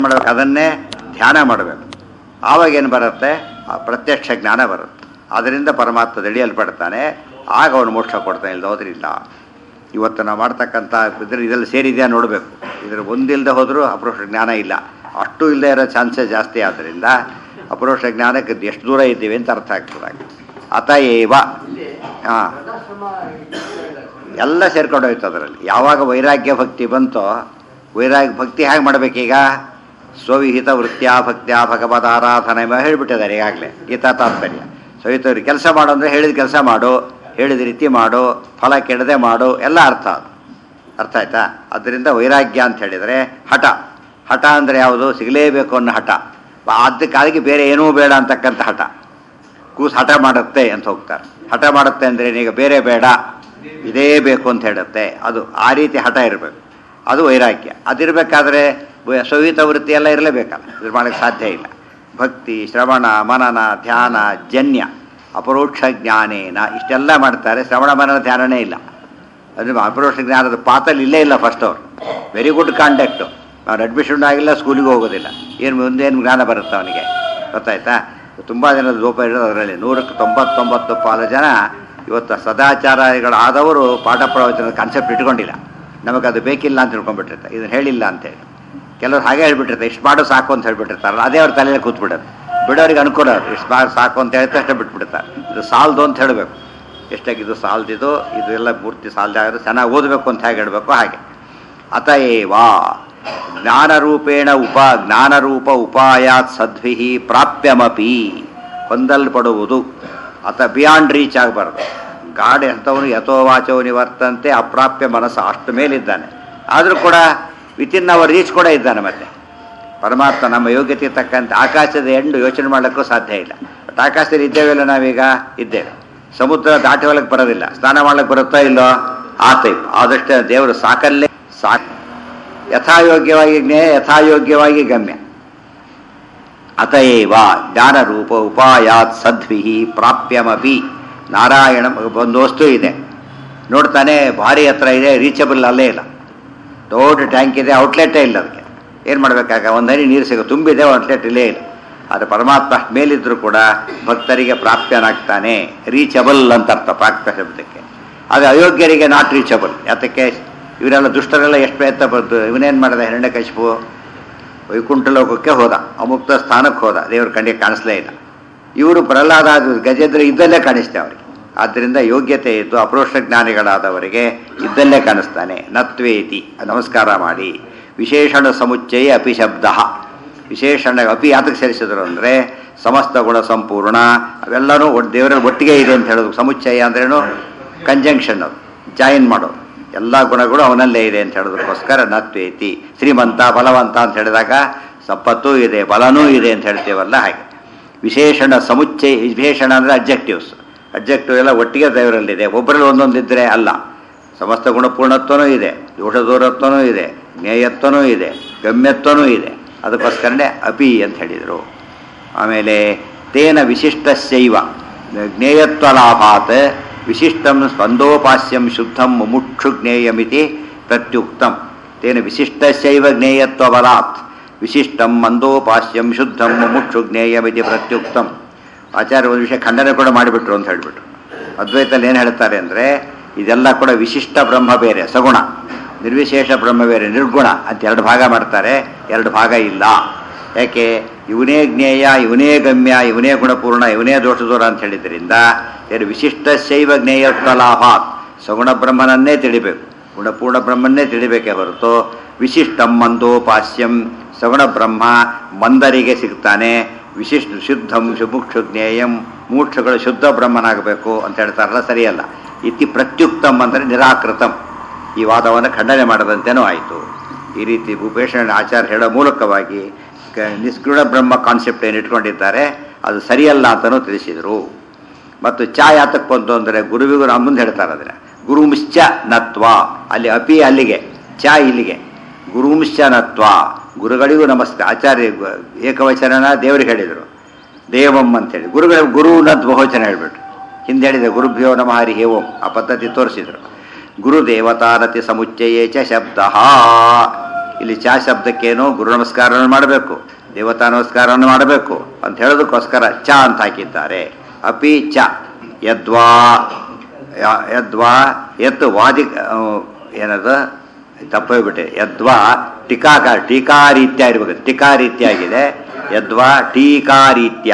ಮಾಡಬೇಕು ಅದನ್ನೇ ಧ್ಯಾನ ಮಾಡಬೇಕು ಆವಾಗ ಏನು ಬರುತ್ತೆ ಆ ಪ್ರತ್ಯಕ್ಷ ಜ್ಞಾನ ಬರುತ್ತೆ ಅದರಿಂದ ಪರಮಾತ್ಮ ತಿಳಿಯಲ್ಪಡ್ತಾನೆ ಆಗ ಅವನು ಮೋಕ್ಷ ಕೊಡ್ತಾನೆ ಇಲ್ಲದ ಹೋದ್ರಿಲ್ಲ ಇವತ್ತು ನಾವು ಮಾಡ್ತಕ್ಕಂಥ ಇದ್ರ ಇದೆಲ್ಲ ಸೇರಿದೆಯಾ ನೋಡಬೇಕು ಇದ್ರ ಒಂದಿಲ್ಲದೆ ಹೋದರೂ ಅಪರೋಕ್ಷ ಜ್ಞಾನ ಇಲ್ಲ ಅಷ್ಟು ಇಲ್ಲದೆ ಇರೋ ಚಾನ್ಸಸ್ ಜಾಸ್ತಿ ಆದ್ದರಿಂದ ಅಪರೋಕ್ಷ ಜ್ಞಾನಕ್ಕೆ ಎಷ್ಟು ದೂರ ಇದ್ದೀವಿ ಅಂತ ಅರ್ಥ ಆಗ್ತದೆ ಅತ ಏವ ಹಾಂ ಎಲ್ಲ ಸೇರ್ಕೊಂಡು ಹೋಯ್ತು ಅದರಲ್ಲಿ ಯಾವಾಗ ವೈರಾಗ್ಯ ಭಕ್ತಿ ಬಂತೋ ವೈರಾಗ್ಯ ಭಕ್ತಿ ಹೇಗೆ ಮಾಡಬೇಕೀಗ ಸ್ವವಿಹಿತ ವೃತ್ಯ ಭಕ್ತ್ಯ ಭಗವದ್ ಆರಾಧನೆ ಹೇಳಿಬಿಟ್ಟಿದ್ದಾರೆ ಈಗಾಗಲೇ ಗೀತಾ ತಾತ್ಪರ್ಯ ಸವಿತವ್ರಿಗೆ ಕೆಲಸ ಮಾಡು ಅಂದರೆ ಹೇಳಿದ ಕೆಲಸ ಮಾಡು ಹೇಳಿದ ರೀತಿ ಮಾಡು ಫಲ ಕೆಡದೆ ಮಾಡು ಎಲ್ಲ ಅರ್ಥ ಅದು ಅರ್ಥ ಆಯ್ತಾ ಅದರಿಂದ ವೈರಾಗ್ಯ ಅಂತ ಹೇಳಿದರೆ ಹಠ ಹಠ ಅಂದರೆ ಯಾವುದು ಸಿಗಲೇಬೇಕು ಅನ್ನೋ ಹಠ ಅದಕ್ಕಾಗಿ ಬೇರೆ ಏನೂ ಬೇಡ ಅಂತಕ್ಕಂಥ ಹಠ ಕೂಸು ಹಠ ಮಾಡುತ್ತೆ ಅಂತ ಹೋಗ್ತಾರೆ ಹಠ ಮಾಡುತ್ತೆ ಅಂದರೆ ಈಗ ಬೇರೆ ಬೇಡ ಇದೇ ಬೇಕು ಅಂತ ಹೇಳುತ್ತೆ ಅದು ಆ ರೀತಿ ಹಠ ಇರಬೇಕು ಅದು ವೈರಾಗ್ಯ ಅದಿರಬೇಕಾದ್ರೆ ಸವಿತ ವೃತ್ತಿ ಎಲ್ಲ ಇರಲೇಬೇಕಲ್ಲ ಇದು ಮಾಡೋಕ್ಕೆ ಸಾಧ್ಯ ಇಲ್ಲ ಭಕ್ತಿ ಶ್ರವಣ ಮನನ ಧ್ಯಾನ ಜನ್ಯ ಅಪರೋಕ್ಷ ಜ್ಞಾನೇನ ಇಷ್ಟೆಲ್ಲ ಮಾಡ್ತಾರೆ ಶ್ರವಣ ಮನನ ಧ್ಯಾನನೇ ಇಲ್ಲ ಅದು ಅಪರೋಕ್ಷ ಜ್ಞಾನದ ಪಾತಲ್ಲಿ ಇಲ್ಲೇ ಇಲ್ಲ ಫಸ್ಟ್ ಅವರು ವೆರಿ ಗುಡ್ ಕಾಂಟ್ಯಾಕ್ಟು ಅವ್ನು ಅಡ್ಮಿಷನ್ ಆಗಿಲ್ಲ ಸ್ಕೂಲಿಗೆ ಹೋಗೋದಿಲ್ಲ ಏನು ಮುಂದೇನು ಜ್ಞಾನ ಬರುತ್ತೆ ಅವನಿಗೆ ಗೊತ್ತಾಯ್ತಾ ತುಂಬ ಜನದ ಲೋಪ ಇರೋದು ಅದರಲ್ಲಿ ನೂರಕ್ಕೆ ತೊಂಬತ್ತೊಂಬತ್ತು ಪಾಲು ಜನ ಇವತ್ತು ಸದಾಚಾರಗಳಾದವರು ಪಾಠ ಪ್ರವಚನದ ಕಾನ್ಸೆಪ್ಟ್ ಇಟ್ಕೊಂಡಿಲ್ಲ ನಮಗದು ಬೇಕಿಲ್ಲ ಅಂತ ತಿಳ್ಕೊಂಡ್ಬಿಟ್ಟಿರ್ತಾರೆ ಇದನ್ನು ಹೇಳಿಲ್ಲ ಅಂತೇಳಿ ಕೆಲವ್ರು ಹಾಗೆ ಹೇಳ್ಬಿಟ್ಟಿರ್ತಾರೆ ಇಷ್ಟು ಮಾಡು ಸಾಕು ಅಂತ ಹೇಳ್ಬಿಟ್ಟಿರ್ತಾರಲ್ಲ ಅದೇ ಅವ್ರ ತಲೆಯಲ್ಲಿ ಕೂತ್ಬಿಡೋದು ಬಿಡೋರಿಗೆ ಅನುಕೂಲ ಅದು ಇಷ್ಟು ಮಾಡಿ ಸಾಕು ಅಂತ ಹೇಳ್ತಾ ಅಷ್ಟೇ ಬಿಟ್ಬಿಡ್ತಾರೆ ಇದು ಸಾಲದು ಅಂತ ಹೇಳಬೇಕು ಎಷ್ಟಾಗಿದ್ದು ಸಾಲ್ದಿದು ಇದೆಲ್ಲ ಪೂರ್ತಿ ಸಾಲದಾಗೋದು ಚೆನ್ನಾಗಿ ಓದಬೇಕು ಅಂತ ಹೇಗೆ ಹೇಳಬೇಕು ಹಾಗೆ ಅತ ಏವಾ ಜ್ಞಾನರೂಪೇಣ ಉಪ ಜ್ಞಾನರೂಪ ಉಪಾಯಾತ್ ಸದ್ಭಿ ಪ್ರಾಪ್ಯಮಪಿ ಹೊಂದಲ್ಪಡುವುದು ಅತ ಬಿಯಾಂಡ್ ರೀಚ್ ಆಗಬಾರ್ದು ಗಾಡಿ ಅಂಥವನು ಯಥೋವಾಚೋ ನಿವರ್ತಂತೆ ಅಪ್ರಾಪ್ಯ ಮನಸ್ಸು ಅಷ್ಟು ಮೇಲಿದ್ದಾನೆ ಆದರೂ ಕೂಡ ವಿತಿನ್ ಅವರ್ ರೀಚ್ ಕೂಡ ಇದ್ದಾನೆ ಮತ್ತೆ ಪರಮಾತ್ಮ ನಮ್ಮ ಯೋಗ್ಯತೆ ತಕ್ಕಂತೆ ಆಕಾಶದ ಎಂಡು ಯೋಚನೆ ಮಾಡಲಿಕ್ಕೂ ಸಾಧ್ಯ ಇಲ್ಲ ಬಟ್ ಆಕಾಶದಲ್ಲಿ ಇದ್ದೇವೆಲ್ಲ ನಾವೀಗ ಇದ್ದೇವೆ ಸಮುದ್ರ ದಾಟಿ ಹೊಲಕ್ಕೆ ಬರೋದಿಲ್ಲ ಸ್ನಾನ ಮಾಡ್ಲಿಕ್ಕೆ ಬರುತ್ತಾ ಇಲ್ಲೋ ಆ ಟೈಪ್ ಆದಷ್ಟು ದೇವರು ಸಾಕಲ್ಲೇ ಸಾಕ್ ಯಥಾಯೋಗ್ಯವಾಗಿ ಜ್ಞೇಯ ಯಥಾಯೋಗ್ಯವಾಗಿ ಗಮ್ಯ ಅತಏವ ಜ್ಞಾನರೂಪ ಉಪಾಯಾತ್ ಸದ್ಭಿ ಪ್ರಾಪ್ಯಮಪಿ ನಾರಾಯಣ ಒಂದು ವಸ್ತು ಇದೆ ನೋಡ್ತಾನೆ ಭಾರಿ ಹತ್ರ ಇದೆ ರೀಚಬಲ್ ಅಲ್ಲೇ ಇಲ್ಲ ದೊಡ್ಡ ಟ್ಯಾಂಕ್ ಇದೆ ಔಟ್ಲೆಟೇ ಇಲ್ಲ ಅದಕ್ಕೆ ಏನು ಮಾಡಬೇಕಾಗ ಒಂದು ಹನಿ ನೀರು ಸಿಗೋ ತುಂಬಿದೆ ಔಟ್ಲೆಟ್ ಇಲ್ಲೇ ಇಲ್ಲ ಆದರೆ ಪರಮಾತ್ಮ ಅಷ್ಟು ಮೇಲಿದ್ದರೂ ಕೂಡ ಭಕ್ತರಿಗೆ ಪ್ರಾಪ್ಯನಾಗ್ತಾನೆ ರೀಚಬಲ್ ಅಂತ ಅರ್ಥ ಪ್ರಾಪ್ಯ ಶಬ್ದಕ್ಕೆ ಅದು ಅಯೋಗ್ಯರಿಗೆ ನಾಟ್ ರೀಚಬಲ್ ಯಾತಕ್ಕೆ ಇವರೆಲ್ಲ ದುಷ್ಟರೆಲ್ಲ ಎಷ್ಟು ಪ್ರಯತ್ನ ಬಂತು ಇವನೇನು ಮಾಡಿದ ಹಿರಣ್ಯಕಶಿಪು ವೈಕುಂಠ ಲೋಕಕ್ಕೆ ಹೋದ ಅಮುಕ್ತ ಸ್ಥಾನಕ್ಕೆ ಹೋದ ದೇವ್ರ ಕಣ್ಣಿಗೆ ಕಾಣಿಸ್ಲೇ ಇಲ್ಲ ಇವರು ಪ್ರಹ್ಲಾದ ಗಜೇಂದ್ರ ಇದ್ದಲ್ಲೇ ಕಾಣಿಸ್ತೆ ಅವರಿಗೆ ಆದ್ದರಿಂದ ಯೋಗ್ಯತೆ ಇದ್ದು ಅಪರೋಕ್ಷ ಜ್ಞಾನಿಗಳಾದವರಿಗೆ ಇದ್ದಲ್ಲೇ ಕಾಣಿಸ್ತಾನೆ ನತ್ವೇತಿ ನಮಸ್ಕಾರ ಮಾಡಿ ವಿಶೇಷಣ ಸಮುಚ್ಚಯ ಅಪಿ ಶಬ್ದ ವಿಶೇಷಣ ಅಪಿ ಯಾತಕ್ಕೆ ಸೇರಿಸಿದ್ರು ಅಂದರೆ ಸಮಸ್ತ ಗುಣ ಸಂಪೂರ್ಣ ಅವೆಲ್ಲನೂ ದೇವರಲ್ಲಿ ಒಟ್ಟಿಗೆ ಇದೆ ಅಂತ ಹೇಳೋದು ಸಮುಚ್ಚಯ ಅಂದ್ರೇನು ಕಂಜಂಕ್ಷನ್ ಅದು ಜಾಯಿನ್ ಮಾಡೋದು ಎಲ್ಲ ಗುಣಗಳು ಅವನಲ್ಲೇ ಇದೆ ಅಂತ ಹೇಳೋದಕ್ಕೋಸ್ಕರ ನತ್ವೇತಿ ಶ್ರೀಮಂತ ಬಲವಂತ ಅಂತ ಹೇಳಿದಾಗ ಸಂಪತ್ತೂ ಇದೆ ಬಲನೂ ಇದೆ ಅಂತ ಹೇಳ್ತೀವಲ್ಲ ಹಾಗೆ ವಿಶೇಷಣ ಸಮುಚ್ಚಯ ವಿಶೇಷಣ ಅಂದರೆ ಅಬ್ಜೆಕ್ಟಿವ್ಸ್ ಅಬ್ಜೆಕ್ಟಿವ್ ಎಲ್ಲ ಒಟ್ಟಿಗೆ ದೇವರಲ್ಲಿದೆ ಒಬ್ಬರಲ್ಲಿ ಒಂದೊಂದಿದ್ದರೆ ಅಲ್ಲ ಸಮಸ್ತ ಗುಣಪೂರ್ಣತ್ವನೂ ಇದೆ ದೋಷದೂರತ್ವನೂ ಇದೆ ಜ್ಞೇಯತ್ವನೂ ಇದೆ ಗಮ್ಯತ್ವನೂ ಇದೆ ಅದಕ್ಕೋಸ್ಕರನೇ ಅಪಿ ಅಂತ ಹೇಳಿದರು ಆಮೇಲೆ ತೇನ ವಿಶಿಷ್ಟಸ್ಯೈವ ಜ್ಞೇಯತ್ವ ಲಾಭಾತ್ ವಿಶಿಷ್ಟಂ ಸ್ಪಂದೋಪಾಸ್ಯಂ ಶುದ್ಧಂ ಮುಮುಕ್ಷು ಜ್ಞೇಯಮಿತಿ ಪ್ರತ್ಯುಕ್ತಂ ತೇನ ವಿಶಿಷ್ಟಸ್ಯೈವ ಜ್ಞೇಯತ್ವ ಬಲಾತ್ ವಿಶಿಷ್ಟಂ ಮಂದೋಪಾಸ್ಯಂ ಶುದ್ಧಂ ಮುಮುಕ್ಷು ಜ್ಞೇಯಮಿತಿ ಪ್ರತ್ಯುಕ್ತಂ ಆಚಾರ್ಯ ಒಂದು ವಿಷಯ ಖಂಡನೆ ಕೂಡ ಮಾಡಿಬಿಟ್ರು ಅಂತ ಹೇಳಿಬಿಟ್ರು ಅದ್ವೈತಲ್ಲಿ ಏನು ಹೇಳ್ತಾರೆ ಅಂದರೆ ಇದೆಲ್ಲ ಕೂಡ ವಿಶಿಷ್ಟ ಬ್ರಹ್ಮ ಬೇರೆ ಸಗುಣ ನಿರ್ವಿಶೇಷ ಬ್ರಹ್ಮ ಬೇರೆ ನಿರ್ಗುಣ ಅಂತ ಎರಡು ಭಾಗ ಮಾಡ್ತಾರೆ ಎರಡು ಭಾಗ ಇಲ್ಲ ಯಾಕೆ ಇವನೇ ಜ್ಞೇಯ ಇವನೇ ಗಮ್ಯ ಇವನೇ ಗುಣಪೂರ್ಣ ಇವನೇ ದೋಷದೂರ ಅಂತ ಹೇಳಿದ್ರಿಂದ ಏನು ವಿಶಿಷ್ಟ ಶೈವ ಜ್ಞೇಯತ್ವ ಲಾಭಾತ್ ಸಗುಣ ಬ್ರಹ್ಮನನ್ನೇ ತಿಳಿಬೇಕು ಗುಣಪೂರ್ಣ ಬ್ರಹ್ಮನ್ನೇ ತಿಳಿಬೇಕೇ ಹೊರತು ವಿಶಿಷ್ಟಂ ಮಂದೋಪಾಸ್ಯಂ ಸಗುಣ ಬ್ರಹ್ಮ ಮಂದರಿಗೆ ಸಿಗ್ತಾನೆ ವಿಶಿಷ್ಟ ಶುದ್ಧಂ ಶುಭುಕ್ಷು ಜ್ಞೇಯಂ ಮೂಕ್ಷಗಳು ಶುದ್ಧ ಬ್ರಹ್ಮನಾಗಬೇಕು ಅಂತ ಹೇಳ್ತಾರಲ್ಲ ಸರಿಯಲ್ಲ ಇತಿ ಪ್ರತ್ಯುಕ್ತಂ ಅಂದರೆ ನಿರಾಕೃತಂ ಈ ವಾದವನ್ನು ಖಂಡನೆ ಮಾಡದಂತೆನೂ ಆಯಿತು ಈ ರೀತಿ ಭೂಪೇಶನ ಆಚಾರ್ಯ ಹೇಳೋ ಮೂಲಕವಾಗಿ ನಿಸ್ಗುಣ ಬ್ರಹ್ಮ ಕಾನ್ಸೆಪ್ಟ್ ಏನು ಇಟ್ಕೊಂಡಿದ್ದಾರೆ ಅದು ಸರಿಯಲ್ಲ ಅಂತಲೂ ತಿಳಿಸಿದರು ಮತ್ತು ಚಾ ಯಾತಕ್ಕೆ ಬಂತು ಅಂದರೆ ಗುರುವಿಗೂ ನಮ್ಮ ಮುಂದೆ ಹೇಳ್ತಾರೆ ಅದನ್ನು ಗುರುಮಿಶ್ಚ ನತ್ವ ಅಲ್ಲಿ ಅಪಿ ಅಲ್ಲಿಗೆ ಚಾ ಇಲ್ಲಿಗೆ ಗುರುಮಿಶ್ಚ ನತ್ವ ಗುರುಗಳಿಗೂ ನಮಸ್ಕಾರ ಆಚಾರ್ಯ ಏಕವಚನನ ದೇವರಿಗೆ ಹೇಳಿದರು ದೇವಂ ಅಂತೇಳಿ ಗುರುಗಳ ಗುರುನದ್ ಬಹುವಚನ ಹೇಳ್ಬಿಟ್ರು ಹಿಂದೆ ಹೇಳಿದೆ ಗುರುಭ್ಯೋ ನಮಃ ಹರಿ ಹೇ ಓಂ ಆ ಪದ್ಧತಿ ತೋರಿಸಿದರು ಗುರುದೇವತಾರತಿ ಸಮುಚ್ಚಯೇ ಚ ಶಬ್ದ ಇಲ್ಲಿ ಚಾ ಶಬ್ದಕ್ಕೇನು ಗುರು ನಮಸ್ಕಾರವನ್ನು ಮಾಡಬೇಕು ದೇವತಾ ನಮಸ್ಕಾರವನ್ನು ಮಾಡಬೇಕು ಅಂತ ಹೇಳೋದಕ್ಕೋಸ್ಕರ ಚ ಅಂತ ಹಾಕಿದ್ದಾರೆ ಅಪಿ ಚ ಯದ್ವಾ ಯ- ಯದ್ವಾ ಯತ್ ವಾದಿ ಆ, ಏನದು ತಪ್ಪೋಗ್ಬಿಟ್ಟೆ ಯದ್ವಾ ಟೀಕಾಕಾರ ಟೀಕಾರೀತ್ಯ ಇರ್ಬೇಕು ಟೀಕಾರೀತ್ಯ ಆಗಿದೆ ಯದ್ವಾ ಟೀಕಾರೀತ್ಯ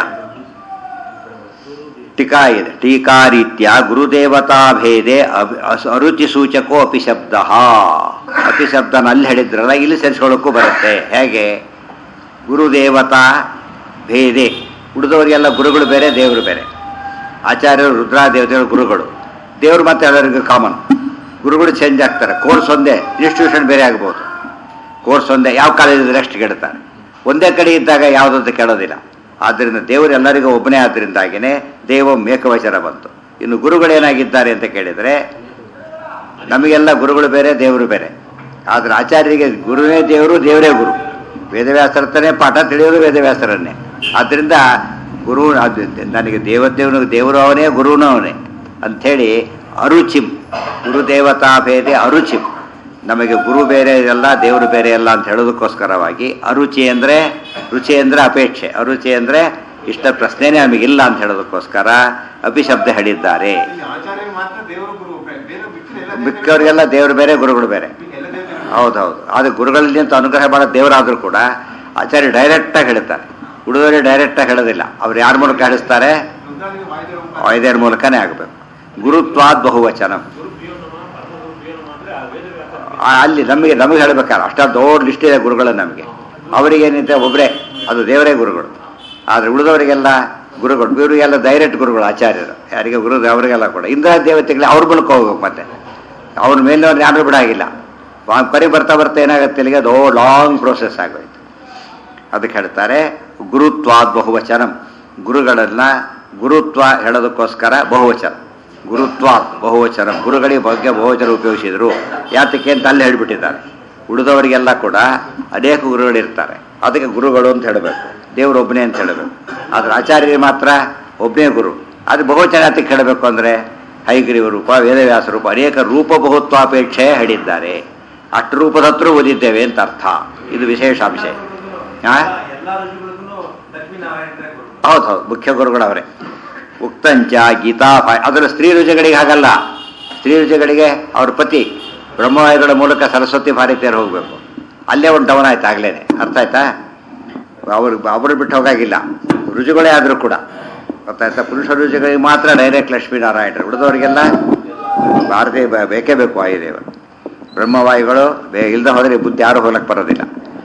ಟೀಕಾ ಇದೆ ಟೀಕಾರೀತ್ಯ ಗುರುದೇವತಾ ಭೇದೆ ಅಭಿ- ಅಸ್- ಅರುಚಿ ಸೂಚಕೋ ಅಪಿ ಶಬ್ದ ಅಪಿ ಶಬ್ದನ ಅಲ್ಲಿ ಹೇಳಿದ್ರಲ್ಲ ಇಲ್ಲಿ ಸೇರಿಸ್ಕೊಳ್ಳೋಕ್ಕೂ ಬರುತ್ತೆ ಹೇಗೆ ಗುರುದೇವತಾ ಭೇದೆ ಉಳಿದವರಿಗೆಲ್ಲ ಗುರುಗಳು ಬೇರೆ ದೇವರು ಬೇರೆ ಆಚಾರ್ಯರು ರುದ್ರಾ ದೇವತೆಗಳು ಗುರುಗಳು ದೇವರು ಮತ್ತೆ ಎಲ್ಲರಿಗೂ ಕಾಮನ್ ಗುರುಗಳು ಚೇಂಜ್ ಆಗ್ತಾರೆ ಕೋರ್ಸ್ ಒಂದೇ ಇನ್ಸ್ಟಿಟ್ಯೂಷನ್ ಬೇರೆ ಆಗ್ಬೋದು ಕೋರ್ಸ್ ಒಂದೇ ಯಾವ ಕಾಲೇಜ್ ನೆಕ್ಸ್ಟ್ ಕೇಳ್ತಾರೆ ಒಂದೇ ಕಡೆ ಇದ್ದಾಗ ಯಾವುದಂತ ಕೇಳೋದಿಲ್ಲ ಆದ್ದರಿಂದ ದೇವರು ಎಲ್ಲರಿಗೂ ಒಬ್ಬನೇ ಆದ್ದರಿಂದಾಗಿನೇ ದೇವ ಮೇಕವಚನ ಬಂತು ಇನ್ನು ಗುರುಗಳೇನಾಗಿದ್ದಾರೆ ಅಂತ ಕೇಳಿದರೆ ನಮಗೆಲ್ಲ ಗುರುಗಳು ಬೇರೆ ದೇವರು ಬೇರೆ ಆದರೆ ಆಚಾರ್ಯರಿಗೆ ಗುರುವೇ ದೇವರು ದೇವರೇ ಗುರು ವೇದವ್ಯಾಸರತ್ತನೇ ಪಾಠ ತಿಳಿಯೋದು ವೇದವ್ಯಾಸರನ್ನೇ ಆದ್ದರಿಂದ ಗುರು ಅದು ನನಗೆ ದೇವದೇವನು ದೇವರು ಅವನೇ ಗುರುವೂ ಅವನೇ ಅಂಥೇಳಿ ಅರುಚಿಂ ಗುರುದೇವತಾ ಭೇದೆ ಅರುಚಿಂ ನಮಗೆ ಗುರು ಬೇರೆ ಅಲ್ಲ ದೇವರು ಬೇರೆ ಅಲ್ಲ ಅಂತ ಹೇಳೋದಕ್ಕೋಸ್ಕರವಾಗಿ ಅರುಚಿ ಅಂದರೆ ರುಚಿ ಅಂದರೆ ಅಪೇಕ್ಷೆ ಅರುಚಿ ಅಂದರೆ ಇಷ್ಟ ಪ್ರಶ್ನೆನೇ ನಮಗಿಲ್ಲ ಅಂತ ಹೇಳೋದಕ್ಕೋಸ್ಕರ ಅಭಿಶಬ್ದ ಹೇಳಿದ್ದಾರೆ ಇಲ್ಲಿ ಆಚಾರ್ಯರು ಮಾತ್ರ ದೇವರು ಗುರು ಬೇರೆ ಬಿಟ್ಟರೆ ಎಲ್ಲ ಮಿಕ್ಕವರಿಗೆಲ್ಲ ದೇವರು ಬೇರೆ ಗುರುಗಳು ಬೇರೆ ಎಲ್ಲ ದೇವರು ಹೌದೌದು ಆದರೆ ಗುರುಗಳಲ್ಲಿ ಅಂತ ಅನುಗ್ರಹ ಮಾಡೋ ದೇವರಾದರೂ ಕೂಡ ಆಚಾರ್ಯ ಡೈರೆಕ್ಟಾಗಿ ಹೇಳ್ತಾರೆ ಹುಡುಗರೇ ಡೈರೆಕ್ಟಾಗಿ ಹೇಳೋದಿಲ್ಲ ಅವ್ರು ಯಾರ ಮೂಲಕ ಹೇಳಿಸ್ತಾರೆ ರುದ್ರಾದಿಗಳು ವಾಯುದೇವ ಉಪ ವೈದ್ಯರ ಮೂಲಕನೇ ಆಗಬೇಕು ಗುರುತ್ವಾದ್ ಬಹುವಚನಂ ಆ, ಅಲ್ಲಿ ನಮಗೆ ನಮಗೆ ಹೇಳ್ಬೇಕಾದ್ರೆ ಅಷ್ಟೊಂದು ದೊಡ್ಡ ಲಿಸ್ಟ್ ಇದೆ ಗುರುಗಳು ನಮಗೆ ಅವರಿಗೇನಿದೆ ಒಬ್ಬರೇ ಅದು ದೇವರೇ ಗುರುಗಳು ಆದರೆ ಉಳಿದವರಿಗೆಲ್ಲ ಗುರುಗಳು ಇವರಿಗೆಲ್ಲ ಡೈರೆಕ್ಟ್ ಗುರುಗಳು ಆಚಾರ್ಯರು ಯಾರಿಗೆ ಗುರು ಅವರಿಗೆಲ್ಲ ಕೂಡ ಇಂದ್ರ ದೇವತೆಗಳೇ ಅವ್ರ ಮೂಲಕ ಹೋಗ್ಬೇಕು ಮತ್ತೆ ಅವ್ರ ಮೇಲೆ ಯಾರು ಬಿಡಾಗಿಲ್ಲ ಕರಿ ಬರ್ತಾ ಬರ್ತಾ ಏನಾಗುತ್ತೆ ಇಲ್ಲಿಗೆ ದೊಡ್ಡ ಲಾಂಗ್ ಪ್ರೋಸೆಸ್ ಆಗೋಯ್ತು ಅದಕ್ಕೆ ಹೇಳ್ತಾರೆ ಗುರುತ್ವಾದ್ ಬಹುವಚನಂ ಗುರುಗಳನ್ನ ಗುರುತ್ವ ಹೇಳೋದಕ್ಕೋಸ್ಕರ ಬಹುವಚನ ಗುರುತ್ವ ಬಹುವಚನ ಗುರುಗಳಿಗೆ ಬಗ್ಗೆ ಬಹುವಚನ ಉಪಯೋಗಿಸಿದ್ರು ಯಾತಕ್ಕೆ ಅಂತ ಅಲ್ಲಿ ಹೇಳ್ಬಿಟ್ಟಿದ್ದಾರೆ ಉಳಿದವರಿಗೆಲ್ಲ ಕೂಡ ಅನೇಕ ಗುರುಗಳಿರ್ತಾರೆ ಅದಕ್ಕೆ ಗುರುಗಳು ಅಂತ ಹೇಳಬೇಕು ದೇವರು ಒಬ್ಬನೇ ಅಂತ ಹೇಳಬೇಕು ಆದರೆ ಆಚಾರ್ಯರಿಗೆ ಮಾತ್ರ ಒಬ್ಬನೇ ಗುರು ಅದು ಬಹುವಚನ ಯಾತಕ್ಕೆ ಹೇಳಬೇಕು ಅಂದರೆ ಹೈಗ್ರೀವ ರೂಪ ವೇದವ್ಯಾಸ ರೂಪ ಅನೇಕ ರೂಪ ಬಹುತ್ವಾಪೇಕ್ಷೆ ಹೇಳಿದ್ದಾರೆ ಅಷ್ಟು ರೂಪದ ಹತ್ರ ಓದಿದ್ದೇವೆ ಅಂತ ಅರ್ಥ ಇದು ವಿಶೇಷ ಅಂಶ ಆ? ಎಲ್ಲ ಋಷಿಗಳಿಗೂ ಲಕ್ಷ್ಮೀನಾರಾಯಣರೇ ಗುರು ಹೌದು ಹೌದು ಮುಖ್ಯ ಗುರುಗಳು ಅವರೇ ಉಕ್ತಂಚ ಗೀತಾ ಫ- ಅದರ ಸ್ತ್ರೀ ರುಚಿಗಳಿಗೆ ಹಾಗಲ್ಲ ಸ್ತ್ರೀ ರುಚಿಗಳಿಗೆ ಅವ್ರ ಪತಿ ಬ್ರಹ್ಮವಾಯುಗಳ ಮೂಲಕ ಸರಸ್ವತಿ ಭಾರತೀಯರು ಹೋಗಬೇಕು ಅಲ್ಲೇ ಒಂದು ಡೌನ್ ಆಯ್ತು ಆಗ್ಲೇನೆ ಅರ್ಥ ಆಯ್ತಾ ಅವ್ರು ಅವರು ಬಿಟ್ಟು ಹೋಗಾಗಿಲ್ಲ ರುಚಿಗಳೇ ಆದರೂ ಕೂಡ ಗೊತ್ತಾಯ್ತಾ ಪುರುಷ ರುಚಿಗಳಿಗೆ ಮಾತ್ರ ಡೈರೆಕ್ಟ್ ಲಕ್ಷ್ಮೀನಾರಾಯಣರು ಉಳಿದವರಿಗೆಲ್ಲ ಭಾರತೀಯ ಬ- ಬೇಕೇ ಬೇಕು ವಾಯುದೇವರು ಬ್ರಹ್ಮವಾಯುಗಳು ಬೇ ಇಲ್ಲದೆ ಹೋದರೆ ಬುದ್ಧಿ ಯಾರು ಹೋಲಕ್ಕೆ ಬರೋದಿಲ್ಲ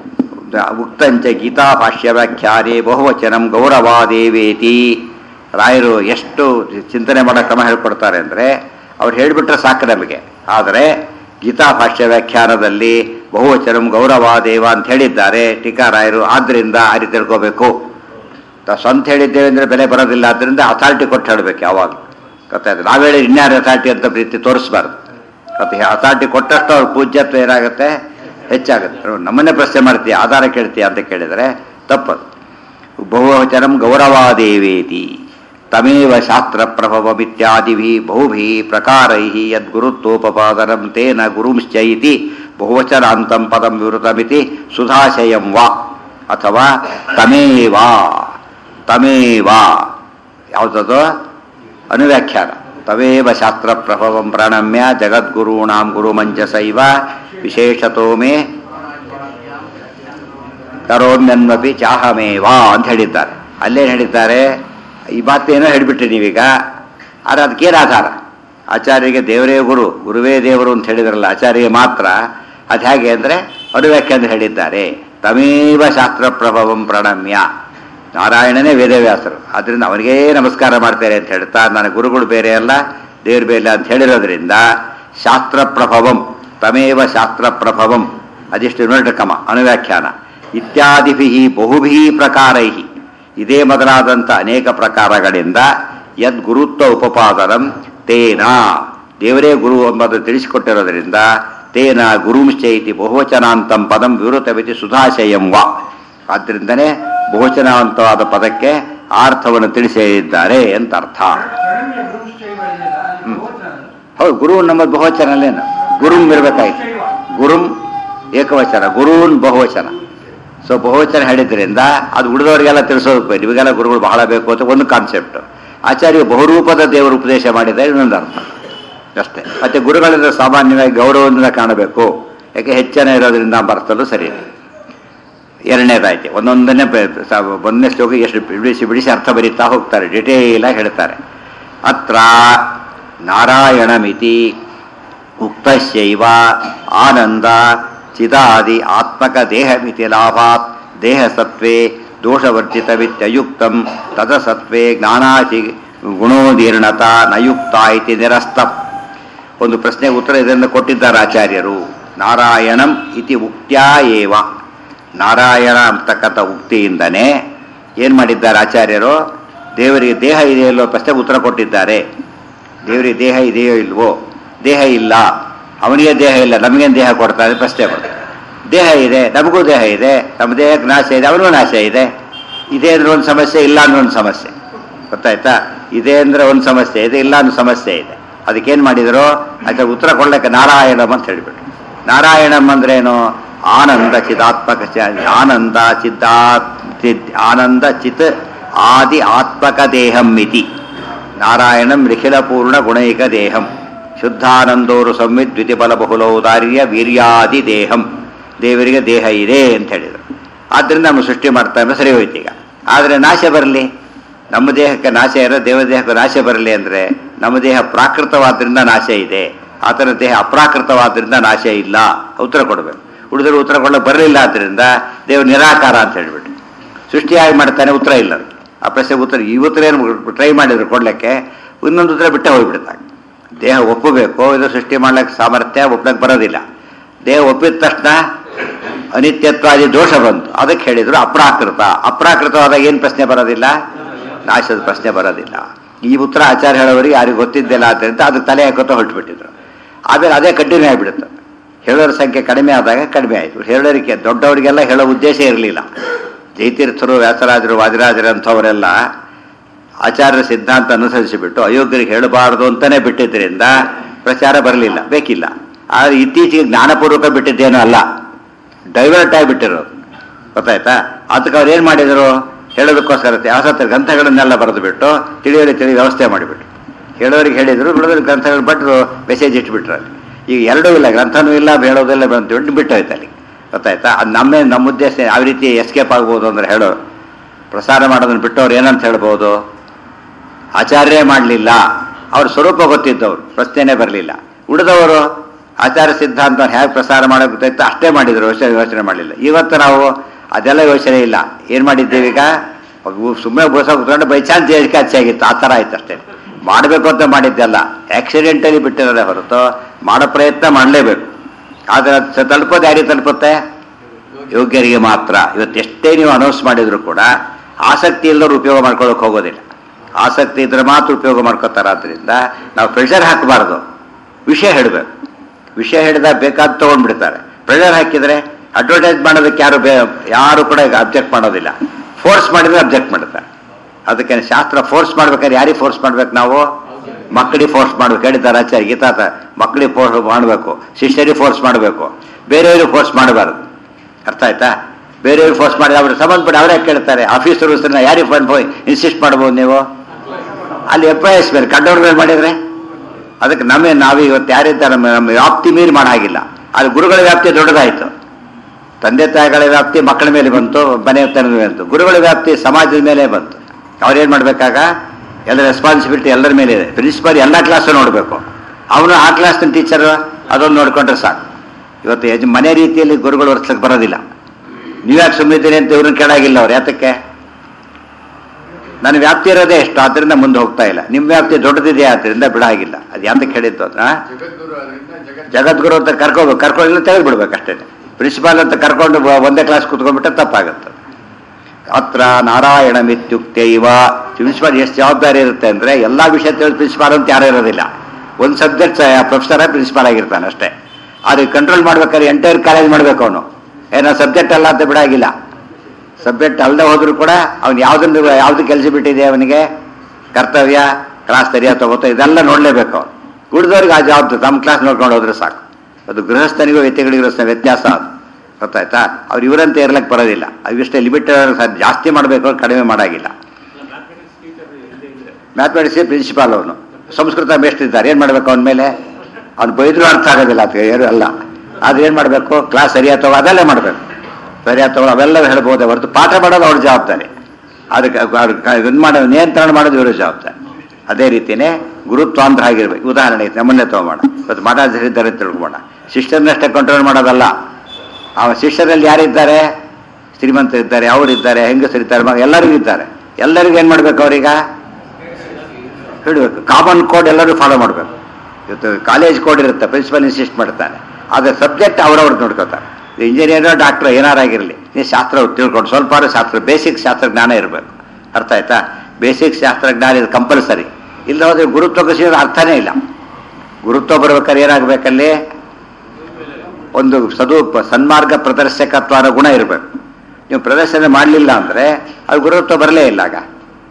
ಉಕ್ತಂಚ ಗೀತಾ ಭಾಷ್ಯ ವ್ಯಾಖ್ಯಾನೆ ಬಹುವಚನಂ ಗೌರವಾದೇವೇತಿ ರಾಯರು ಎಷ್ಟು ಚಿಂತನೆ ಮಾಡೋ ಕ್ರಮ ಹೇಳ್ಕೊಡ್ತಾರೆ ಅಂದರೆ ಅವ್ರು ಹೇಳಿಬಿಟ್ರೆ ಸಾಕು ನಮಗೆ ಆದರೆ ಗೀತಾ ಭಾಷ್ಯ ವ್ಯಾಖ್ಯಾನದಲ್ಲಿ ಬಹುವಚನಂ ಗೌರವಾದೇವ ಅಂತ ಹೇಳಿದ್ದಾರೆ ಟೀಕಾರಾಯರು ಆದ್ದರಿಂದ ಆ ರೀತಿ ತಿಳ್ಕೋಬೇಕು ತ- ಸ್ವಂತ ಹೇಳಿದ್ದೇವೆ ಅಂದರೆ ಬೆಲೆ ಬರೋದಿಲ್ಲ ಆದ್ದರಿಂದ ಅಥಾರಿಟಿ ಕೊಟ್ಟು ಹೇಳಬೇಕು ಯಾವಾಗ ಗೊತ್ತಾಯ್ತು ನಾವು ಹೇಳಿ ಇನ್ಯಾರು ಅಥಾರಿಟಿ ಅಂತ ಪ್ರೀತಿ ತೋರಿಸ್ಬಾರ್ದು ಮತ್ತೆ ಅಥಾರಿಟಿ ಕೊಟ್ಟಷ್ಟು ಅವ್ರ ಪೂಜ್ಯತ್ವ ಏನಾಗುತ್ತೆ ಹೆಚ್ಚಾಗುತ್ತೆ ಅವ್ರು ನಮ್ಮನ್ನೇ ಪ್ರಶ್ನೆ ಮಾಡ್ತೀಯ ಆಧಾರ ಕೇಳ್ತೀಯ ಅಂತ ಕೇಳಿದರೆ ತಪ್ಪದು ಬಹುವಚನಂ ಗೌರವಾದೇವೇತಿ ತಮೇವ ಶಾಸ್ತ್ರ ಪ್ರಭವಮಿತ್ಯಾದಿಭಿ ಬಹುಭಿ ಪ್ರಕಾರೈ ಯದ್ಗುರುತ್ವೋಪಪಾದನಂ ತೇನ ಗುರುಂಶ್ಚ ಇತಿ ಬಹುವಚನಾಂತಂ ಪದಂ ವಿವೃತಮಿತಿ ಸುಧಾಶಯಂ ವಾ ಅಥವಾ ತಮೇವ ತಮೇವ ಯಾವುದದು ಅನುವ್ಯಾಖ್ಯಾನ ತವೇವ ಶಾಸ್ತ್ರ ಪ್ರಭವಂ ಪ್ರಣಮ್ಯ ಜಗದ್ಗುರುಣಾಂ ಗುರುಮಂಜಸೈವ ವಿಶೇಷತೋ ಮೇ ಕರೋಮ್ಯನ್ವಪಿ ಚಾಹಮೇವ ಅಂತ ಹೇಳಿದ್ದಾರೆ ಅಲ್ಲೇನು ಹೇಳಿದ್ದಾರೆ ಈ ಮಾತೇನೋ ಹೇಳಿಬಿಟ್ರಿ ನೀವೀಗ ಆದರೆ ಅದಕ್ಕೇನು ಆಧಾರ ಆಚಾರ್ಯರಿಗೆ ದೇವರೇ ಗುರು ಗುರುವೇ ದೇವರು ಅಂತ ಹೇಳಿದ್ರಲ್ಲ ಆಚಾರ್ಯ ಮಾತ್ರ ಅದು ಹೇಗೆ ಅಂದರೆ ಅನುವ್ಯಾಖ್ಯಾನ ಹೇಳಿದ್ದಾರೆ ತಮೇವ ಶಾಸ್ತ್ರ ಪ್ರಭವಂ ಪ್ರಣಮ್ಯ ನಾರಾಯಣನೇ ವೇದವ್ಯಾಸರು ಆದ್ದರಿಂದ ಅವನಿಗೇ ನಮಸ್ಕಾರ ಮಾಡ್ತಾರೆ ಅಂತ ಹೇಳ್ತಾ ನನ್ನ ಗುರುಗಳು ಬೇರೆ ಅಲ್ಲ ದೇವ್ರು ಬೇರೆ ಅಂತ ಹೇಳಿರೋದ್ರಿಂದ ಶಾಸ್ತ್ರ ಪ್ರಭವಂ ತಮೇವ ಶಾಸ್ತ್ರ ಪ್ರಭವಂ ಅದಿಷ್ಟು ನುಟಕಮ ಅನುವ್ಯಾಖ್ಯಾನ ಇತ್ಯಾದಿಭಿ ಬಹುಭಿ ಪ್ರಕಾರೈ ಇದೇ ಮೊದಲಾದಂಥ ಅನೇಕ ಪ್ರಕಾರಗಳಿಂದ ಯದ್ ಗುರುತ್ವ ಉಪಪಾದನಂ ತೇನ ದೇವರೇ ಗುರು ಎಂಬುದು ತಿಳಿಸಿಕೊಟ್ಟಿರೋದ್ರಿಂದ ತೇನ ಗುರುಂಶ್ಚೈತಿ ಬಹುವಚನಾಂತಂ ಪದಂ ವಿವೃತವಿತಿ ಸುಧಾಶಯಂ ವಾ ಆದ್ದರಿಂದನೇ ಬಹುವಚನಾಂತವಾದ ಪದಕ್ಕೆ ಆ ಅರ್ಥವನ್ನು ತಿಳಿಸಿದ್ದಾರೆ ಅಂತ ಅರ್ಥ ಪ್ರಣಮ್ಯ ಗುರುಶ್ಚೈವ ಇದೆಯಲ್ಲ, ಅಲ್ಲಿ ಬಹುವಚನ ಅದು. ಹೌದು ಗುರು ನಮ್ಮ ಬಹುವಚನಲ್ಲೇನು ಗುರುಂ ಇರಬೇಕಾಯ್ತು ಗುರುಂ ಏಕವಚನ ಗುರುನ್ ಬಹುವಚನ ಸೊ ಬಹುವಚನ ಹೇಳಿದ್ರಿಂದ ಅದು ಉಳಿದವರಿಗೆಲ್ಲ ತಿಳಿಸೋದು ನಿಮಗೆಲ್ಲ ಗುರುಗಳು ಬಹಳ ಬೇಕು ಅಂತ ಒಂದು ಕಾನ್ಸೆಪ್ಟ್ ಆಚಾರ್ಯ ಬಹುರೂಪದ ದೇವರು ಉಪದೇಶ ಮಾಡಿದರೆ ಇನ್ನೊಂದು ಅರ್ಥ ಅಷ್ಟೇ ಮತ್ತೆ ಗುರುಗಳಿಂದ ಸಾಮಾನ್ಯವಾಗಿ ಗೌರವದಿಂದ ಕಾಣಬೇಕು ಯಾಕೆ ಹೆಚ್ಚನ ಇರೋದ್ರಿಂದ ಬರ್ತಲು ಸರಿ ಇದೆ ಎರಡನೇದಾಯ್ತು ಒಂದೊಂದನ್ನೇ ಬ- ಸ- ಒಂದನೇ ಶ್ಲೋಕ ಎಷ್ಟು ಬಿಡಿಸಿ ಬಿಡಿಸಿ ಅರ್ಥ ಬರೀತಾ ಹೋಗ್ತಾರೆ ಡಿಟೇಲಾಗಿ ಹೇಳ್ತಾರೆ ಅತ್ರ ನಾರಾಯಣಮಿತಿ ಉಕ್ತಶೈವ ಆನಂದ ಚಿದಾದಿ ಆತ್ಮಕ ದೇಹಮಿತಿ ಲಾಭಾತ್ ದೇಹ ಸತ್ವೇ ದೋಷವರ್ಜಿತವಿತ್ಯಯುಕ್ತಂ ತದಸತ್ವೇ ಜ್ಞಾನಾತಿ ಗುಣೋದೀರ್ಣತ ನಯುಕ್ತ ಇತಿ ನಿರಸ್ತಂ ಒಂದು ಪ್ರಶ್ನೆ ಉತ್ತರ ಇದನ್ನು ಕೊಟ್ಟಿದ್ದಾರೆ ಆಚಾರ್ಯರು ನಾರಾಯಣಂ ಇತಿ ಉಕ್ತ್ಯಾ ಏವ ನಾರಾಯಣ ಅಂತಕ್ಕಂಥ ಉಕ್ತಿಯಿಂದನೇ ಏನು ಮಾಡಿದ್ದಾರೆ ಆಚಾರ್ಯರು ದೇವರಿಗೆ ದೇಹ ಇದೆಯೋ ಇಲ್ಲೋ ಪ್ರಶ್ನೆಗೆ ಉತ್ತರ ಕೊಟ್ಟಿದ್ದಾರೆ ದೇವರಿಗೆ ದೇಹ ಇದೆಯೋ ಇಲ್ವೋ ದೇಹ ಇಲ್ಲ ಅವನಿಗೆ ದೇಹ ಇಲ್ಲ ನಮಗೇನು ದೇಹ ಕೊಡ್ತಾರೆ ಪ್ರಶ್ನೆ ಕೊಡ್ತಾರೆ ದೇಹ ಇದೆ ನಮಗೂ ದೇಹ ಇದೆ ನಮ್ಮ ದೇಹಕ್ಕೆ ನಾಶ ಇದೆ ಅವನಿಗೂ ನಾಶ ಇದೆ ಇದೆ ಅಂದ್ರೆ ಒಂದು ಸಮಸ್ಯೆ ಇಲ್ಲ ಅಂದ್ರೆ ಒಂದು ಸಮಸ್ಯೆ ಗೊತ್ತಾಯ್ತಾ ಇದೆ ಅಂದ್ರೆ ಒಂದು ಸಮಸ್ಯೆ ಇದೆ ಇಲ್ಲ ಅನ್ನೋ ಸಮಸ್ಯೆ ಇದೆ ಅದಕ್ಕೇನು ಮಾಡಿದ್ರು ಅದಕ್ಕೆ ಉತ್ತರ ಕೊಡ್ಲಿಕ್ಕೆ ನಾರಾಯಣಂ ಅಂತ ಹೇಳಿಬಿಟ್ರು ನಾರಾಯಣಂ ಅಂದ್ರೇನು ಆನಂದ ಚಿದಾತ್ಮಕ ಚ- ಆನಂದ ಚಿದ್ದಾ ಚಿದ್ ಆನಂದ ಚಿತ್ ಆದಿ ಆತ್ಮಕ ದೇಹಂ ಇತಿ ನಾರಾಯಣಂ ನಿಖಿಲ ಪೂರ್ಣ ಗುಣೈಕ ದೇಹಂ ಶುದ್ಧಾನಂದೋರು ಸಂವಿತ್ ದ್ವಿತಿ ಬಲ ಬಹುಲೌದಾರ್ಯ ವೀರ್ಯಾದಿ ದೇಹಂ ದೇವರಿಗೆ ದೇಹ ಇದೆ ಅಂತ ಹೇಳಿದರು ಆದ್ದರಿಂದ ನಮ್ಮ ಸೃಷ್ಟಿ ಮಾಡ್ತಾ ಇರೋ ಸರಿ ಹೋಯ್ತು ಈಗ ಆದರೆ ನಾಶ ಬರಲಿ ನಮ್ಮ ದೇಹಕ್ಕೆ ನಾಶ ಇರೋ ದೇವ ದೇಹಕ್ಕೆ ನಾಶ ಬರಲಿ ಅಂದರೆ ನಮ್ಮ ದೇಹ ಪ್ರಾಕೃತವಾದ್ರಿಂದ ನಾಶ ಇದೆ ಆತನ ದೇಹ ಅಪ್ರಾಕೃತವಾದ್ರಿಂದ ನಾಶ ಇಲ್ಲ ಉತ್ತರ ಕೊಡಬೇಕು ಉಳಿದ್ರೆ ಉತ್ತರ ಕೊಡಕ್ಕೆ ಬರಲಿಲ್ಲ ಆದ್ದರಿಂದ ದೇವರು ನಿರಾಕಾರ ಅಂತ ಹೇಳ್ಬಿಟ್ಟು ಸೃಷ್ಟಿಯಾಗಿ ಮಾಡ್ತಾನೆ ಉತ್ತರ ಇಲ್ಲ ಅದಕ್ಕೆ. ಆ ಪ್ರಶ್ನೆಗೆ ಉತ್ತರ ಈ ಉತ್ತರ ಏನು ಟ್ರೈ ಮಾಡಿದ್ರು ಕೊಡ್ಲಿಕ್ಕೆ ಇನ್ನೊಂದು ಉತ್ತರ ಬಿಟ್ಟೆ ಹೋಗ್ಬಿಡ್ತಾರೆ ದೇಹ ಒಪ್ಪಬೇಕು ಇದು ಸೃಷ್ಟಿ ಮಾಡ್ಲಿಕ್ಕೆ ಸಾಮರ್ಥ್ಯ ಒಪ್ಲಕ್ಕೆ ಬರೋದಿಲ್ಲ ದೇಹ ಒಪ್ಪಿದ ತಕ್ಷಣ ಅನಿತ್ಯತ್ವಾದಿ ದೋಷ ಬಂತು ಅದಕ್ಕೆ ಹೇಳಿದ್ರು ಅಪ್ರಾಕೃತ ಅಪ್ರಾಕೃತವಾದಾಗ ಏನು ಪ್ರಶ್ನೆ ಬರೋದಿಲ್ಲ ನಾಶದ ಪ್ರಶ್ನೆ ಬರೋದಿಲ್ಲ ಈ ಉತ್ತರ ಆಚಾರ್ಯ ಹೇಳೋರಿಗೆ ಯಾರಿಗೂ ಗೊತ್ತಿದ್ದಿಲ್ಲ ಆದ್ದರಿಂದ ಅದಕ್ಕೆ ತಲೆ ಹಾಕೋತ ಹೊರಟುಬಿಟ್ಟಿದ್ರು ಆಮೇಲೆ ಅದೇ ಕಂಟಿನ್ಯೂ ಆಗಿಬಿಡುತ್ತೆ ಹೇಳೋರ ಸಂಖ್ಯೆ ಕಡಿಮೆ ಆದಾಗ ಕಡಿಮೆ ಆಯಿತು ಹೇಳೋರಿಗೆ ದೊಡ್ಡವರಿಗೆಲ್ಲ ಹೇಳೋ ಉದ್ದೇಶ ಇರಲಿಲ್ಲ ಜೈತೀರ್ಥರು ವ್ಯಾಸರಾಜರು ವಾದಿರಾಜರು ಅಂಥವರೆಲ್ಲ ಆಚಾರ್ಯ ಸಿದ್ಧಾಂತ ಅನುಸರಿಸಿಬಿಟ್ಟು ಅಯೋಗ್ಯರಿಗೆ ಹೇಳಬಾರದು ಅಂತಾನೆ ಬಿಟ್ಟಿದ್ದರಿಂದ ಪ್ರಚಾರ ಬರಲಿಲ್ಲ ಬೇಕಿಲ್ಲ ಆದರೆ ಇತ್ತೀಚೆಗೆ ಜ್ಞಾನಪೂರ್ವಕ ಬಿಟ್ಟಿದ್ದೇನೂ ಅಲ್ಲ ಡೈವರ್ಟ್ ಆಗಿಬಿಟ್ಟಿರೋದು ಗೊತ್ತಾಯ್ತಾ ಅದಕ್ಕೆ ಅವ್ರು ಏನು ಮಾಡಿದರು ಹೇಳೋದಕ್ಕೋಸ್ಕರ ಆಸಕ್ತ ಗ್ರಂಥಗಳನ್ನೆಲ್ಲ ಬರೆದು ಬಿಟ್ಟು ತಿಳಿಯೋರಿಗೆ ತಿಳಿ ವ್ಯವಸ್ಥೆ ಮಾಡಿಬಿಟ್ಟು ಹೇಳೋರಿಗೆ ಹೇಳಿದರು ಬಿಡೋರಿಗೆ ಗ್ರಂಥಗಳು ಬಟ್ಟರು ಮೆಸೇಜ್ ಇಟ್ಬಿಟ್ರು ಅಲ್ಲಿ ಈಗ ಎರಡೂ ಇಲ್ಲ ಗ್ರಂಥನೂ ಇಲ್ಲ ಹೇಳೋದೆಲ್ಲ ಬಂತು ಬಿಟ್ಟು ಬಿಟ್ಟೋಯ್ತು ಅಲ್ಲಿ ಗೊತ್ತಾಯ್ತಾ ಅದು ನಮ್ಮೇ ನಮ್ಮ ಉದ್ದೇಶ ಯಾವ ರೀತಿ ಎಸ್ಕೇಪ್ ಆಗ್ಬೋದು ಅಂದ್ರೆ ಹೇಳೋ ಪ್ರಸಾರ ಮಾಡೋದನ್ನು ಬಿಟ್ಟವ್ರು ಏನಂತ ಹೇಳ್ಬೋದು ಆಚಾರ್ಯೇ ಮಾಡಲಿಲ್ಲ ಅವ್ರ ಸ್ವರೂಪ ಗೊತ್ತಿದ್ದವರು ಪ್ರಶ್ನೆನೇ ಬರಲಿಲ್ಲ ಉಳಿದವರು ಆಚಾರ್ಯ ಸಿದ್ಧಾಂತ ಹೇಗೆ ಪ್ರಸಾರ ಮಾಡೋಕೆ ಗೊತ್ತಾಯ್ತು ಅಷ್ಟೇ ಮಾಡಿದ್ರು ಯೋಚನೆ ಯೋಚನೆ ಮಾಡಲಿಲ್ಲ ಇವತ್ತು ನಾವು ಅದೆಲ್ಲ ಯೋಚನೆ ಇಲ್ಲ ಏನು ಮಾಡಿದ್ದೇವೆ ಈಗ ಸುಮ್ಮನೆ ಬಸ ಕೂತ್ಕೊಂಡು ಬೈ ಚಾನ್ಸ್ ಏರಿಕೆ ಹೆಚ್ಚಾಗಿತ್ತು ಆ ಥರ ಆಯ್ತು ಅಷ್ಟೇ ಮಾಡಬೇಕು ಅಂತ ಮಾಡಿದ್ದೆಲ್ಲ ಆಕ್ಸಿಡೆಂಟಲಿ ಬಿಟ್ಟಿರೋದೇ ಹೊರತು ಮಾಡೋ ಪ್ರಯತ್ನ ಮಾಡಲೇಬೇಕು ಆದರೆ ಅದು ಸ- ತಲುಪೋದು ಯಾರಿಗೆ ತಲುಪುತ್ತೆ ಯೋಗ್ಯರಿಗೆ ಮಾತ್ರ ಇವತ್ತು ಎಷ್ಟೇ ನೀವು ಅನೌನ್ಸ್ ಮಾಡಿದ್ರು ಕೂಡ ಆಸಕ್ತಿ ಇಲ್ಲದವ್ರು ಉಪಯೋಗ ಮಾಡ್ಕೊಳ್ಳೋಕೆ ಹೋಗೋದಿಲ್ಲ ಆಸಕ್ತಿ ಇದ್ರೆ ಮಾತ್ರ ಉಪಯೋಗ ಮಾಡ್ಕೋತಾರೆ ಆದ್ದರಿಂದ ನಾವು ಪ್ರೆಷರ್ ಹಾಕಬಾರ್ದು ವಿಷಯ ಹೇಳಬೇಕು ವಿಷಯ ಹೇಳಿದಾಗ ಬೇಕಾದ ತೊಗೊಂಡ್ಬಿಡ್ತಾರೆ ಪ್ರೆಷರ್ ಹಾಕಿದರೆ ಅಡ್ವರ್ಟೈಸ್ ಮಾಡೋದಕ್ಕೆ ಯಾರು ಬೇ ಯಾರು ಕೂಡ ಈಗ ಅಬ್ಜೆಕ್ಟ್ ಮಾಡೋದಿಲ್ಲ ಫೋರ್ಸ್ ಮಾಡಿದ್ರೆ ಅಬ್ಜೆಕ್ಟ್ ಮಾಡ್ತಾರೆ ಅದಕ್ಕೆ ಶಾಸ್ತ್ರ ಫೋರ್ಸ್ ಮಾಡ್ಬೇಕಾದ್ರೆ ಯಾರಿಗೆ ಫೋರ್ಸ್ ಮಾಡ್ಬೇಕು ನಾವು ಮಕ್ಕಳಿಗೆ ಫೋರ್ಸ್ ಮಾಡ್ಬೇಕು ಹೇಳಿದ್ದಾರೆ ಆಚಾರ್ಯ ಗೀತಾತ ಮಕ್ಕಳಿಗೆ ಫೋರ್ಸ್ ಮಾಡಬೇಕು ಶಿಷ್ಯರಿಗೆ ಫೋರ್ಸ್ ಮಾಡಬೇಕು ಬೇರೆಯವ್ರಿಗೆ ಫೋರ್ಸ್ ಮಾಡಬಾರ್ದು ಅರ್ಥ ಆಯ್ತಾ ಬೇರೆಯವ್ರಿಗೆ ಫೋರ್ಸ್ ಮಾಡಿ ಅವ್ರಿಗೆ ಸಂಬಂಧಪಟ್ಟ ಅವರೇ ಕೇಳ್ತಾರೆ ಆಫೀಸ್ ಸರ್ವಿಸ್ನ ಯಾರಿಗೆ ಫಂಡ್ ಇನ್ಸಿಸ್ಟ್ ಮಾಡ್ಬೋದು ನೀವು ಅಲ್ಲಿ ಎಫ್ ಐ ಎಸ್ ಮೇಲೆ ಕಂಡವ್ರ ಮೇಲೆ ಮಾಡಿದ್ರೆ ಅದಕ್ಕೆ ನಮ್ಮ ನಾವು ಇವತ್ತು ಯಾರಿದ್ದಾರೆ ನಮ್ಮ ನಮ್ಮ ವ್ಯಾಪ್ತಿ ಮೀರಿ ಮಾಡೋ ಹಾಗಿಲ್ಲ ಅಲ್ಲಿ ಗುರುಗಳ ವ್ಯಾಪ್ತಿ ದೊಡ್ಡದಾಯಿತು ತಂದೆ ತಾಯಿಗಳ ವ್ಯಾಪ್ತಿ ಮಕ್ಕಳ ಮೇಲೆ ಬಂತು ಮನೆ ತನದ ಬಂತು ಗುರುಗಳ ವ್ಯಾಪ್ತಿ ಸಮಾಜದ ಮೇಲೆ ಬಂತು ಅವ್ರೇನು ಮಾಡಬೇಕಾಗ ಎಲ್ಲ ರೆಸ್ಪಾನ್ಸಿಬಿಲಿಟಿ ಎಲ್ಲರ ಮೇಲೆ ಇದೆ ಪ್ರಿನ್ಸಿಪಲ್ ಎಲ್ಲ ಕ್ಲಾಸು ನೋಡಬೇಕು ಅವನು ಆ ಕ್ಲಾಸ್ನ ಟೀಚರ್ ಅದೊಂದು ನೋಡ್ಕೊಂಡ್ರೆ ಸಾಕು ಇವತ್ತು ಯಜ ಮನೆ ರೀತಿಯಲ್ಲಿ ಗುರುಗಳು ವರ್ಸಕ್ಕೆ ಬರೋದಿಲ್ಲ ನೀವ್ಯಾಕೆ ಸುಮ್ಮನಿದ್ದೀರಿ ಅಂತ ಇವ್ರನ್ನ ಕೇಳಾಗಿಲ್ಲ ಅವ್ರು ಯಾತಕ್ಕೆ ನನ್ನ ವ್ಯಾಪ್ತಿ ಇರೋದೇ ಎಷ್ಟು ಆದ್ದರಿಂದ ಮುಂದೆ ಹೋಗ್ತಾ ಇಲ್ಲ ನಿಮ್ಮ ವ್ಯಾಪ್ತಿ ದೊಡ್ಡದಿದೆ ಆದ್ದರಿಂದ ಬಿಡಾಗಿಲ್ಲ ಅದು ಯಾತಕ್ಕೆ ಹೇಳಿದ್ದು ಅದನ್ನ ಜಗದ್ಗುರು ಅದರಿಂದ ಜಗತ್ ಜಗದ್ಗುರು ಅಂತ ಕರ್ಕೋಬೇಕು ಕರ್ಕೊಂಡಿಲ್ಲ ತೆಗೆದು ಬಿಡ್ಬೇಕು ಅಷ್ಟೇ ಪ್ರಿನ್ಸಿಪಾಲ್ ಅಂತ ಕರ್ಕೊಂಡು ಬ- ಒಂದೇ ಕ್ಲಾಸ್ ಕುತ್ಕೊಂಡ್ಬಿಟ್ರೆ ತಪ್ಪಾಗುತ್ತೆ ಅತ್ರ ನಾರಾಯಣ ಮಿತ್ಯುಕ್ತೆ ಇವ ಪ್ರಿನ್ಸಿಪಾಲ್ ಎಷ್ಟು ಜವಾಬ್ದಾರಿ ಇರುತ್ತೆ ಅಂದ್ರೆ ಎಲ್ಲಾ ವಿಷಯ ತಿಳಿದು ಪ್ರಿನ್ಸಿಪಾಲ್ ಅಂತ ಯಾರೂ ಇರೋದಿಲ್ಲ ಒಂದು ಸಬ್ಜೆಕ್ಟ್ ಪ್ರೊಫೆಸರ್ ಪ್ರಿನ್ಸಿಪಾಲ್ ಆಗಿರ್ತಾನೆ ಅಷ್ಟೇ ಅದು ಕಂಟ್ರೋಲ್ ಮಾಡ್ಬೇಕಾದ್ರೆ ಎಂಟೈರ್ ಕಾಲೇಜ್ ಮಾಡ್ಬೇಕು ಅವನು ಏನೋ ಸಬ್ಜೆಕ್ಟ್ ಅಲ್ಲ ಅಂತ ಬಿಡಾಗಿಲ್ಲ ಸಬ್ಜೆಕ್ಟ್ ಅಲ್ಲದೆ ಹೋದ್ರು ಕೂಡ ಅವ್ನು ಯಾವ್ದನ್ನು ಯಾವ್ದು ಕೆಲಸ ಬಿಟ್ಟಿದೆ ಅವನಿಗೆ ಕರ್ತವ್ಯ ಕ್ಲಾಸ್ ಸರಿಯಾಗಿ ತಗೋತಾ ಇದೆಲ್ಲ ನೋಡಲೇಬೇಕು ಅವ್ನು ಉಳಿದವ್ರಿಗೆ ಆ ಜವಾಬ್ದಾರಿ ತಮ್ಮ ಕ್ಲಾಸ್ ನೋಡ್ಕೊಂಡು ಹೋದ್ರೆ ಸಾಕು ಅದು ಗೃಹಸ್ಥನಿಗೂ ವ್ಯಕ್ತಿಗಳಿಗೂ ವ್ಯತ್ಯಾಸ ಅದು ಗೊತ್ತಾಯ್ತಾ ಅವ್ರು ಇವರಂತೆ ಇರ್ಲಕ್ಕೆ ಬರೋದಿಲ್ಲ ಅವಿಷ್ಟೇ ಲಿಮಿಟ್ ಜಾಸ್ತಿ ಮಾಡಬೇಕು ಕಡಿಮೆ ಮಾಡಾಗಿಲ್ಲ ಮ್ಯಾಥಮೆಟಿಕ್ಸ್ ಪ್ರಿನ್ಸಿಪಾಲ್ ಅವನು ಸಂಸ್ಕೃತ ಮೇಷ್ಟ್ರಿದ್ದಾರೆ ಏನು ಮಾಡಬೇಕು ಅವನ ಮೇಲೆ ಅವ್ನು ಬೈದ್ರು ಅರ್ಥ ಆಗೋದಿಲ್ಲ ಅದು ಏನು ಅಲ್ಲ ಆದ್ರೆ ಏನು ಮಾಡಬೇಕು ಕ್ಲಾಸ್ ಸರಿಯಾಗಿ ತಗೋ ಅದೆಲ್ಲ ಮಾಡಬೇಕು ಸರಿಯಾಗಿ ತಗೋ ಅವೆಲ್ಲ ಹೇಳ್ಬೋದೇ ಹೊರತು ಪಾಠ ಮಾಡೋದು ಅವ್ರ ಜವಾಬ್ದಾರಿ ಅದಕ್ಕೆ ಇದು ಮಾಡೋದು ನಿಯಂತ್ರಣ ಮಾಡೋದು ಇವರು ಜವಾಬ್ದಾರಿ ಅದೇ ರೀತಿಯೇ ಗುರುತ್ವಾಂಧ್ರ ಆಗಿರ್ಬೇಕು ಉದಾಹರಣೆ ನಮ್ಮನ್ನೇ ತಗೊಂಬೋಣ ಇವತ್ತು ಮಠಾಧರಿದ್ದಾರೆ ಅಂತ ತಿಳ್ಕೊಬೋಣ ಶಿಷ್ಯರನ್ನಷ್ಟೇ ಕಂಟ್ರೋಲ್ ಮಾಡೋದಲ್ಲ ಆ ಶಿಷ್ಯರಲ್ಲಿ ಯಾರಿದ್ದಾರೆ ಶ್ರೀಮಂತರಿದ್ದಾರೆ ಅವರಿದ್ದಾರೆ ಹೆಂಗಸರಿದ್ದಾರೆ ಮಗ ಎಲ್ಲರಿಗೂ ಇದ್ದಾರೆ ಎಲ್ಲರಿಗೂ ಏನು ಮಾಡ್ಬೇಕು ಅವ್ರೀಗ ಹೇಳಬೇಕು ಕಾಮನ್ ಕೋಡ್ ಎಲ್ಲರೂ ಫಾಲೋ ಮಾಡಬೇಕು ಇವತ್ತು ಕಾಲೇಜ್ ಕೋಡ್ ಇರುತ್ತೆ ಪ್ರಿನ್ಸಿಪಲ್ ಇನ್ಸಿಸ್ಟ್ ಮಾಡ್ತಾನೆ ಆದರೆ ಸಬ್ಜೆಕ್ಟ್ ಅವ್ರವ್ರು ನೋಡ್ಕೋತಾರೆ ಇಂಜಿನಿಯರ್ ಡಾಕ್ಟರ್ ಏನಾರಾಗಿರಲಿ ನೀವು ಶಾಸ್ತ್ರ ತಿಳ್ಕೊಂಡು ಸ್ವಲ್ಪ ಶಾಸ್ತ್ರ ಬೇಸಿಕ್ ಶಾಸ್ತ್ರ ಜ್ಞಾನ ಇರಬೇಕು ಅರ್ಥ ಆಯ್ತಾ ಬೇಸಿಕ್ ಶಾಸ್ತ್ರ ಜ್ಞಾನ ಇದು ಕಂಪಲ್ಸರಿ ಇಲ್ಲ ಹೋದ್ರೆ ಗುರುತ್ವ ಕಸಿಯೋದು ಅರ್ಥನೇ ಇಲ್ಲ ಗುರುತ್ವ ಬರ್ಬೇಕಾದ್ರೆ ಏನಾಗಬೇಕಲ್ಲಿ ಒಂದು ಸದು ಸನ್ಮಾರ್ಗ ಪ್ರದರ್ಶಕತ್ವ ಅನ್ನೋ ಗುಣ ಇರಬೇಕು ನೀವು ಪ್ರದರ್ಶನ ಮಾಡಲಿಲ್ಲ ಅಂದರೆ ಅದು ಗುರುತ್ವ ಬರಲೇ ಇಲ್ಲ ಆಗ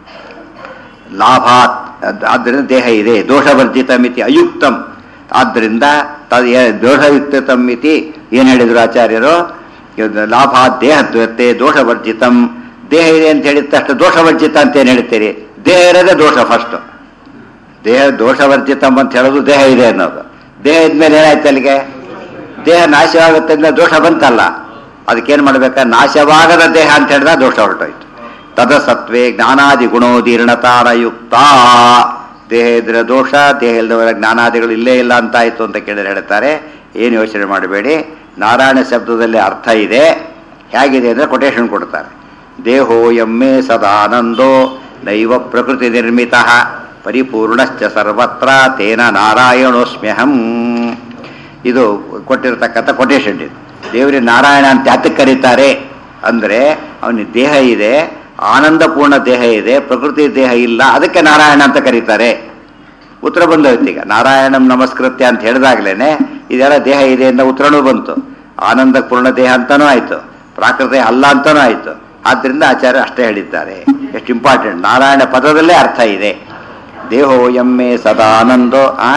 ಲಾಭಾತ್ ಅದ್- ಆದ್ದರಿಂದ ದೇಹ ಇದೆ ದೋಷವರ್ಜಿತ ಮಿತಿ ಅಯುಕ್ತಂ ಆದ್ದರಿಂದ ತದ್ ಏ- ದೋಷಯುಕ್ತ ಮಿತಿ ಏನು ಹೇಳಿದ್ರು ಆಚಾರ್ಯರು ಇದು ಲಾಭಾತ್ ದೇಹದ್ವತ್ತೆ ದೋಷವರ್ಜಿತಂ ದೇಹ ಇದೆ ಅಂತ ಹೇಳಿದ ತಕ್ಷಣ ದೋಷವರ್ಜಿತ ಅಂತ ಏನು ಹೇಳ್ತೀರಿ ದೇಹ ಇರೋದೇ ದೋಷ ಫಸ್ಟ್ ದೇಹ ದೋಷವರ್ಜಿತಂ ಅಂತ ಹೇಳೋದು ದೇಹ ಇದೆ ಅನ್ನೋದು ದೇಹ ಇದ್ಮೇಲೆ ಏನಾಯ್ತು ಅಲ್ಲಿಗೆ ದೇಹ ನಾಶವಾಗುತ್ತೆ ಅಂದ್ರೆ ದೋಷ ಬಂತಲ್ಲ ಅದಕ್ಕೇನು ಮಾಡ್ಬೇಕಾ ನಾಶವಾಗದ ದೇಹ ಅಂತ ಹೇಳಿದ ದೋಷ ಹೊರಟೋಯ್ತು ತದಸತ್ವೇ ಜ್ಞಾನಾದಿ ಗುಣೋದೀರ್ಣತಾನಯುಕ್ತ ದೇಹ ಇದ್ರೆ ದೋಷ ದೇಹ ಇಲ್ಲದವರ ಜ್ಞಾನಾದಿಗಳು ಇಲ್ಲೇ ಇಲ್ಲ ಅಂತ ಆಯ್ತು ಅಂತ ಕೇಳಿದ್ರೆ ಹೇಳ್ತಾರೆ ಏನು ಯೋಚನೆ ಮಾಡಬೇಡಿ ನಾರಾಯಣ ಶಬ್ದದಲ್ಲಿ ಅರ್ಥ ಇದೆ ಹೇಗಿದೆ ಅಂದರೆ ಕೊಟೇಶನ್ ಕೊಡ್ತಾರೆ ದೇಹೋ ಎಮ್ಮೆ ಸದಾನಂದೋ ನೈವ ಪ್ರಕೃತಿ ನಿರ್ಮಿತ ಪರಿಪೂರ್ಣಶ್ಚ ಸರ್ವತ್ರ ತೇನ ನಾರಾಯಣೋಸ್ಮ್ಯಹಂ ಇದು ಕೊಟ್ಟಿರತಕ್ಕಂಥ ಕೊಟೇಶನ್ ಇದು ದೇವರಿಗೆ ನಾರಾಯಣ ಅಂತ ಯಾತಕ್ಕೆ ಕರೀತಾರೆ ಅಂದರೆ ಅವನಿಗೆ ದೇಹ ಇದೆ ಆನಂದಪೂರ್ಣ ದೇಹ ಇದೆ ಪ್ರಕೃತಿ ದೇಹ ಇಲ್ಲ ಅದಕ್ಕೆ ನಾರಾಯಣ ಅಂತ ಕರೀತಾರೆ ಉತ್ತರ ಬಂದೋಯ್ತು ಈಗ ನಾರಾಯಣಂ ನಮಸ್ಕೃತ್ಯ ಅಂತ ಹೇಳಿದಾಗ್ಲೇನೆ ಇದೆಲ್ಲ ದೇಹ ಇದೆ ಅಂತ ಉತ್ತರನೂ ಬಂತು ಆನಂದ ಪೂರ್ಣ ದೇಹ ಅಂತಾನೂ ಆಯ್ತು ಪ್ರಾಕೃತಿ ಅಲ್ಲ ಅಂತಾನೂ ಆಯ್ತು ಆದ್ರಿಂದ ಆಚಾರ್ಯ ಅಷ್ಟೇ ಹೇಳಿದ್ದಾರೆ ಎಷ್ಟು ಇಂಪಾರ್ಟೆಂಟ್ ನಾರಾಯಣ ಪದದಲ್ಲೇ ಅರ್ಥ ಇದೆ ದೇಹೋ ಎಮ್ಮೆ ಸದಾನಂದೋ ಆ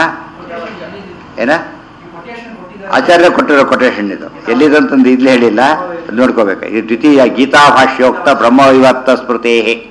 ಏನ ಆಚಾರ್ಯ ಕೊಟ್ಟಿರೋ ಕೊಟೇಶನ್ ಇದು ಎಲ್ಲಿದಂತಂದು ಇದ್ಲೇ ಹೇಳಿಲ್ಲ ಅದ್ ನೋಡ್ಕೋಬೇಕು ಇದು ದ್ವಿತೀಯ ಗೀತಾಭಾಷ್ಯೋಕ್ತ ಬ್ರಹ್ಮವಿವತ್ತ ಸ್ಮೃತಿ